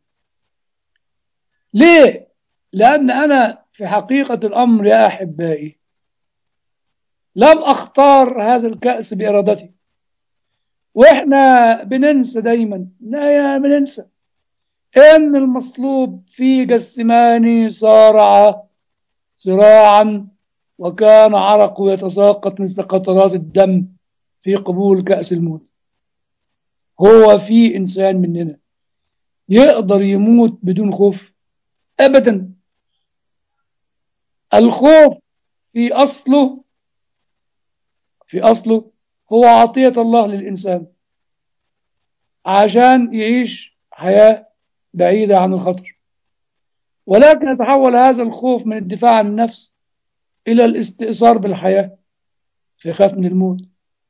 Speaker 2: ليه؟ لأن أنا في حقيقة الأمر يا أحبائي لم أختار هذا الكأس بإرادتي وإحنا بننسى دايما لا بننسى إن المصلوب في جسماني صارع صراعا وكان عرقه يتساقط مثل قطرات الدم في قبول كأس الموت هو في إنسان مننا يقدر يموت بدون خوف أبدا الخوف في أصله في أصله هو عطية الله للإنسان عشان يعيش حياة بعيدة عن الخطر ولكن يتحول هذا الخوف من الدفاع عن النفس إلى الاستئثار بالحياة فيخاف من الموت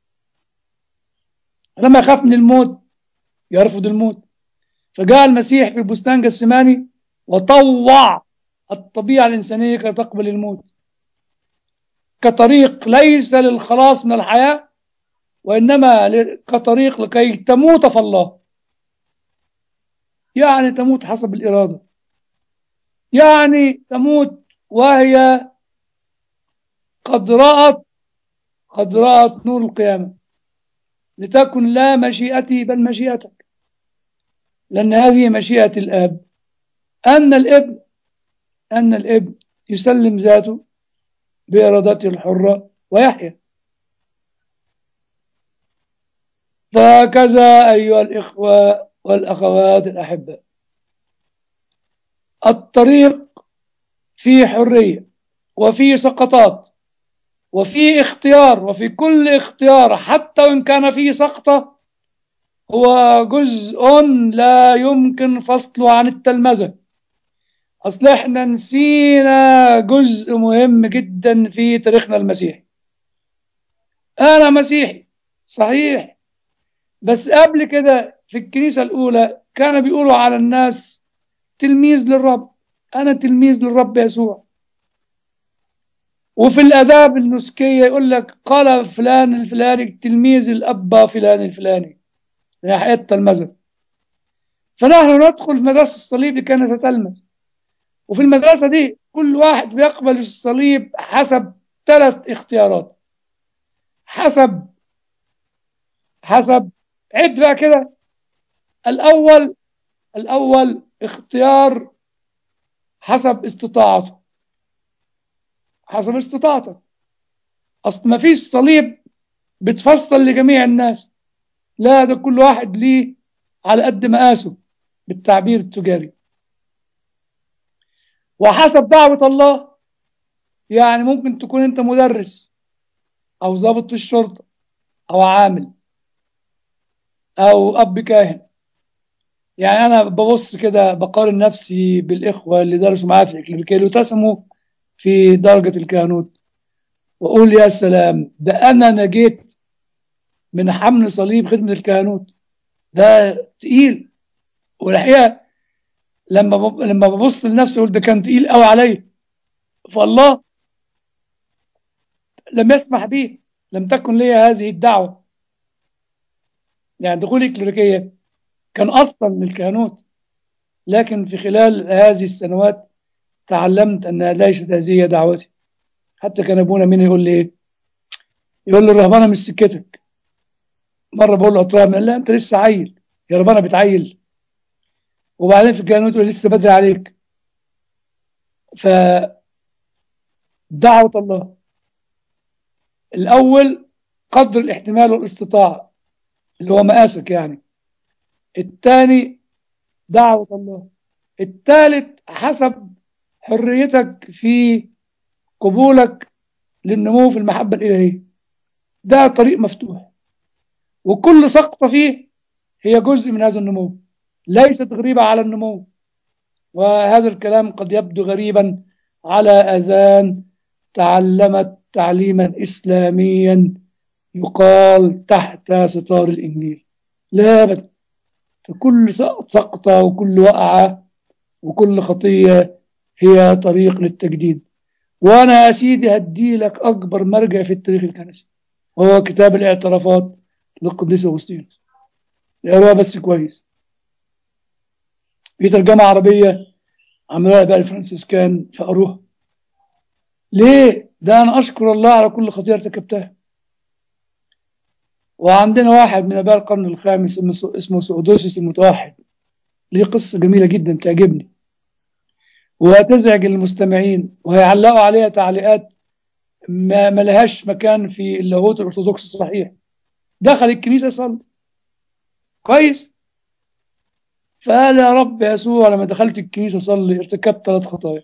Speaker 2: لما يخاف من الموت يرفض الموت فجاء المسيح في بستان جسماني وطوع الطبيعة الإنسانية كي تقبل الموت كطريق ليس للخلاص من الحياة وإنما كطريق لكي تموت في الله يعني تموت حسب الإرادة يعني تموت وهي قد رأت قد رأت نور القيامة لتكن لا مشيئتي بل مشيئتك لأن هذه مشيئة الآب أن الابن أن الابن يسلم ذاته بإرادته الحرة ويحيا فهكذا أيها الإخوة والأخوات الأحباء الطريق فيه حرية وفيه سقطات وفي اختيار وفي كل اختيار حتى وإن كان فيه سقطة هو جزء لا يمكن فصله عن التلمذة أصل احنا نسينا جزء مهم جدا في تاريخنا المسيحي أنا مسيحي صحيح بس قبل كده في الكنيسة الأولى كانوا بيقولوا على الناس تلميذ للرب أنا تلميذ للرب يسوع وفي الآداب النسكية يقول لك قال فلان الفلاني تلميذ الأب فلان الفلاني من حياة التلمذة فنحن ندخل في مدرسة الصليب لكي نتتلمذ وفي المدرسة دي كل واحد بيقبل الصليب حسب ثلاث اختيارات حسب حسب عد بقى كده الأول الأول اختيار حسب استطاعته حسب استطاعتك أصل ما فيش صليب بتفصل لجميع الناس لا ده كل واحد ليه على قد مقاسه بالتعبير التجاري وحسب دعوة الله يعني ممكن تكون انت مدرس او ضابط في الشرطة او عامل او اب كاهن يعني انا ببص كده بقارن نفسي بالاخوة اللي درسوا معايا في الكلينيكيه اللي اتسموا في درجة الكهنوت واقول يا سلام ده انا نجيت من حمل صليب خدمة الكهنوت ده تقيل والحقيقة لما لما ببص لنفسي اقول ده كان تقيل قوي عليا فالله لم يسمح به لم تكن لي هذه الدعوة يعني دخولي الكليريكية كان أصلا للكهنوت لكن في خلال هذه السنوات تعلمت أن ليست هذه هي دعوتي حتى كان أبونا مين يقول لي إيه يقول لي الرهبانة مش سكتك مرة بقول له أطراب لا أنت لسه عيل يا رهبانة بتعيل وبعدين في الكهنوت يقول لسه بدري عليك ف دعوة الله الأول قدر الاحتمال والاستطاعة اللي هو مقاسك يعني الثاني دعوة الله الثالث حسب حريتك في قبولك للنمو في المحبة الإلهية ده طريق مفتوح وكل سقطة فيه هي جزء من هذا النمو ليست غريبة على النمو وهذا الكلام قد يبدو غريبا على أذان تعلمت تعليما إسلاميا يقال تحت ستار الإنجيل لا أبدا كل سقطة وكل وقعة وكل خطية هي طريق للتجديد وأنا يا سيدي هدي لك أكبر مرجع في التاريخ الكنسي وهو كتاب الاعترافات للقديس أغسطينوس اقراها بس كويس في ترجمة عربية عملوها بقى الفرنسيسكان فقروها ليه؟ ده أنا أشكر الله على كل خطيئة ارتكبتها وعندنا واحد من آباء القرن الخامس اسمه سؤدوسيس المتوحد ليه قصة جميلة جدا تعجبني وهتزعج المستمعين وهيعلقوا عليها تعليقات ما ملهاش مكان في اللاهوت الأرثوذكس الصحيح دخل الكنيسة صلى كويس فقال يا رب يسوع لما دخلت الكنيسة صلي ارتكبت ثلاث خطايا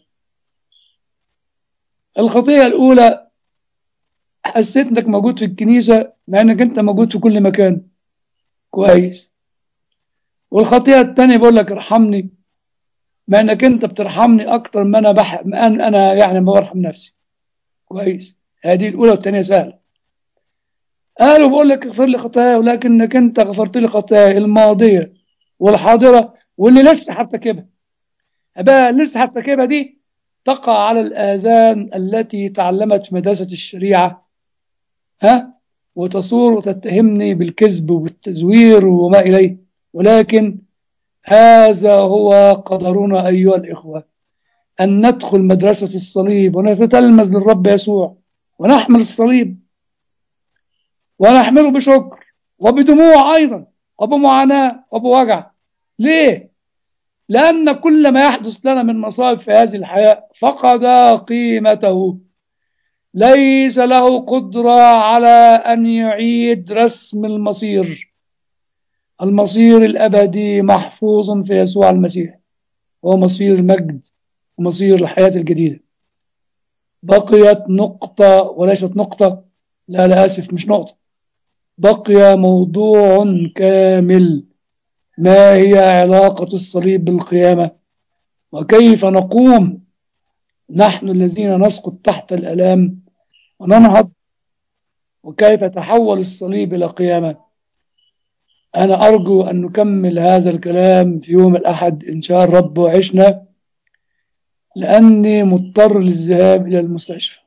Speaker 2: الخطية الأولى حسيت انك موجود في الكنيسة مع انك انت موجود في كل مكان كويس والخطيئة الثانية بقول لك ارحمني مع انك انت بترحمني اكتر ما انا بح... ما انا يعني ما برحم نفسي كويس هذه الاولى والثانيه سهله قالوا بقول لك اغفر لي خطاياي ولكنك انت غفرت لي خطاياي الماضيه والحاضره واللي لسه هرتكبها بقى لسه هرتكبها دي تقع على الاذان التي تعلمت في مدرسه الشريعه ها وتصور وتتهمني بالكذب وبالتزوير وما اليه ولكن هذا هو قدرنا أيها الإخوة أن ندخل مدرسة الصليب ونتتلمذ للرب يسوع ونحمل الصليب ونحمله بشكر وبدموع أيضا وبمعاناة وبوجع ليه؟ لأن كل ما يحدث لنا من مصائب في هذه الحياة فقد قيمته ليس له قدرة على أن يعيد رسم المصير المصير الأبدي محفوظ في يسوع المسيح هو مصير المجد ومصير الحياة الجديدة بقيت نقطة وليست نقطة لا لا آسف مش نقطة بقي موضوع كامل ما هي علاقة الصليب بالقيامة وكيف نقوم نحن الذين نسقط تحت الألام وننهض وكيف تحول الصليب إلى قيامة أنا أرجو أن نكمل هذا الكلام في يوم الأحد إن شاء الرب وعشنا لأني مضطر للذهاب إلى المستشفى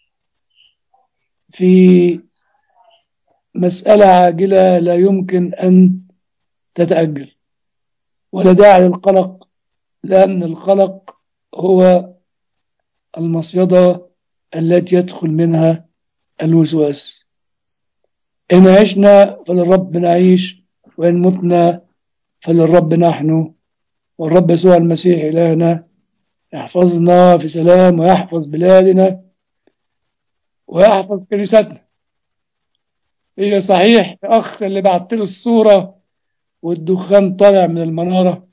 Speaker 2: في مسألة عاجلة لا يمكن أن تتأجل ولا داعي للقلق لأن القلق هو المصيدة التي يدخل منها الوسواس إن عشنا فللرب نعيش وإن متنا فللرب نحن والرب يسوع المسيح إلهنا يحفظنا في سلام ويحفظ بلادنا ويحفظ كنيستنا هي صحيح أخ اللي بعت له الصورة والدخان طالع من المنارة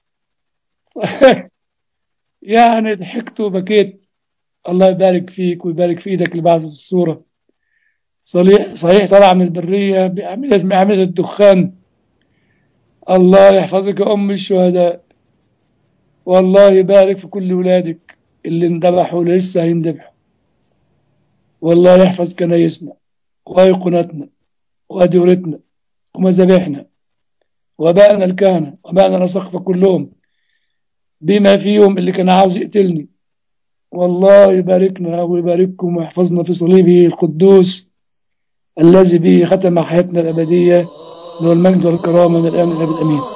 Speaker 2: يعني ضحكت وبكيت الله يبارك فيك ويبارك في ايدك اللي بعثت الصورة صحيح صحيح طلع من البرية بعملية الدخان الله يحفظك يا أم الشهداء والله يبارك في كل ولادك اللي اندبحوا واللي لسه هيندبحوا والله يحفظ كنايسنا وأيقونتنا وأدورتنا ومذابحنا وبائنا الكهنة وبائنا الأسقفة كلهم بما فيهم اللي كان عاوز يقتلني والله يباركنا ويبارككم ويحفظنا في صليبه القدوس الذي به ختم حياتنا الأبدية له المجد والكرامة من الآن إلى الأبد أمين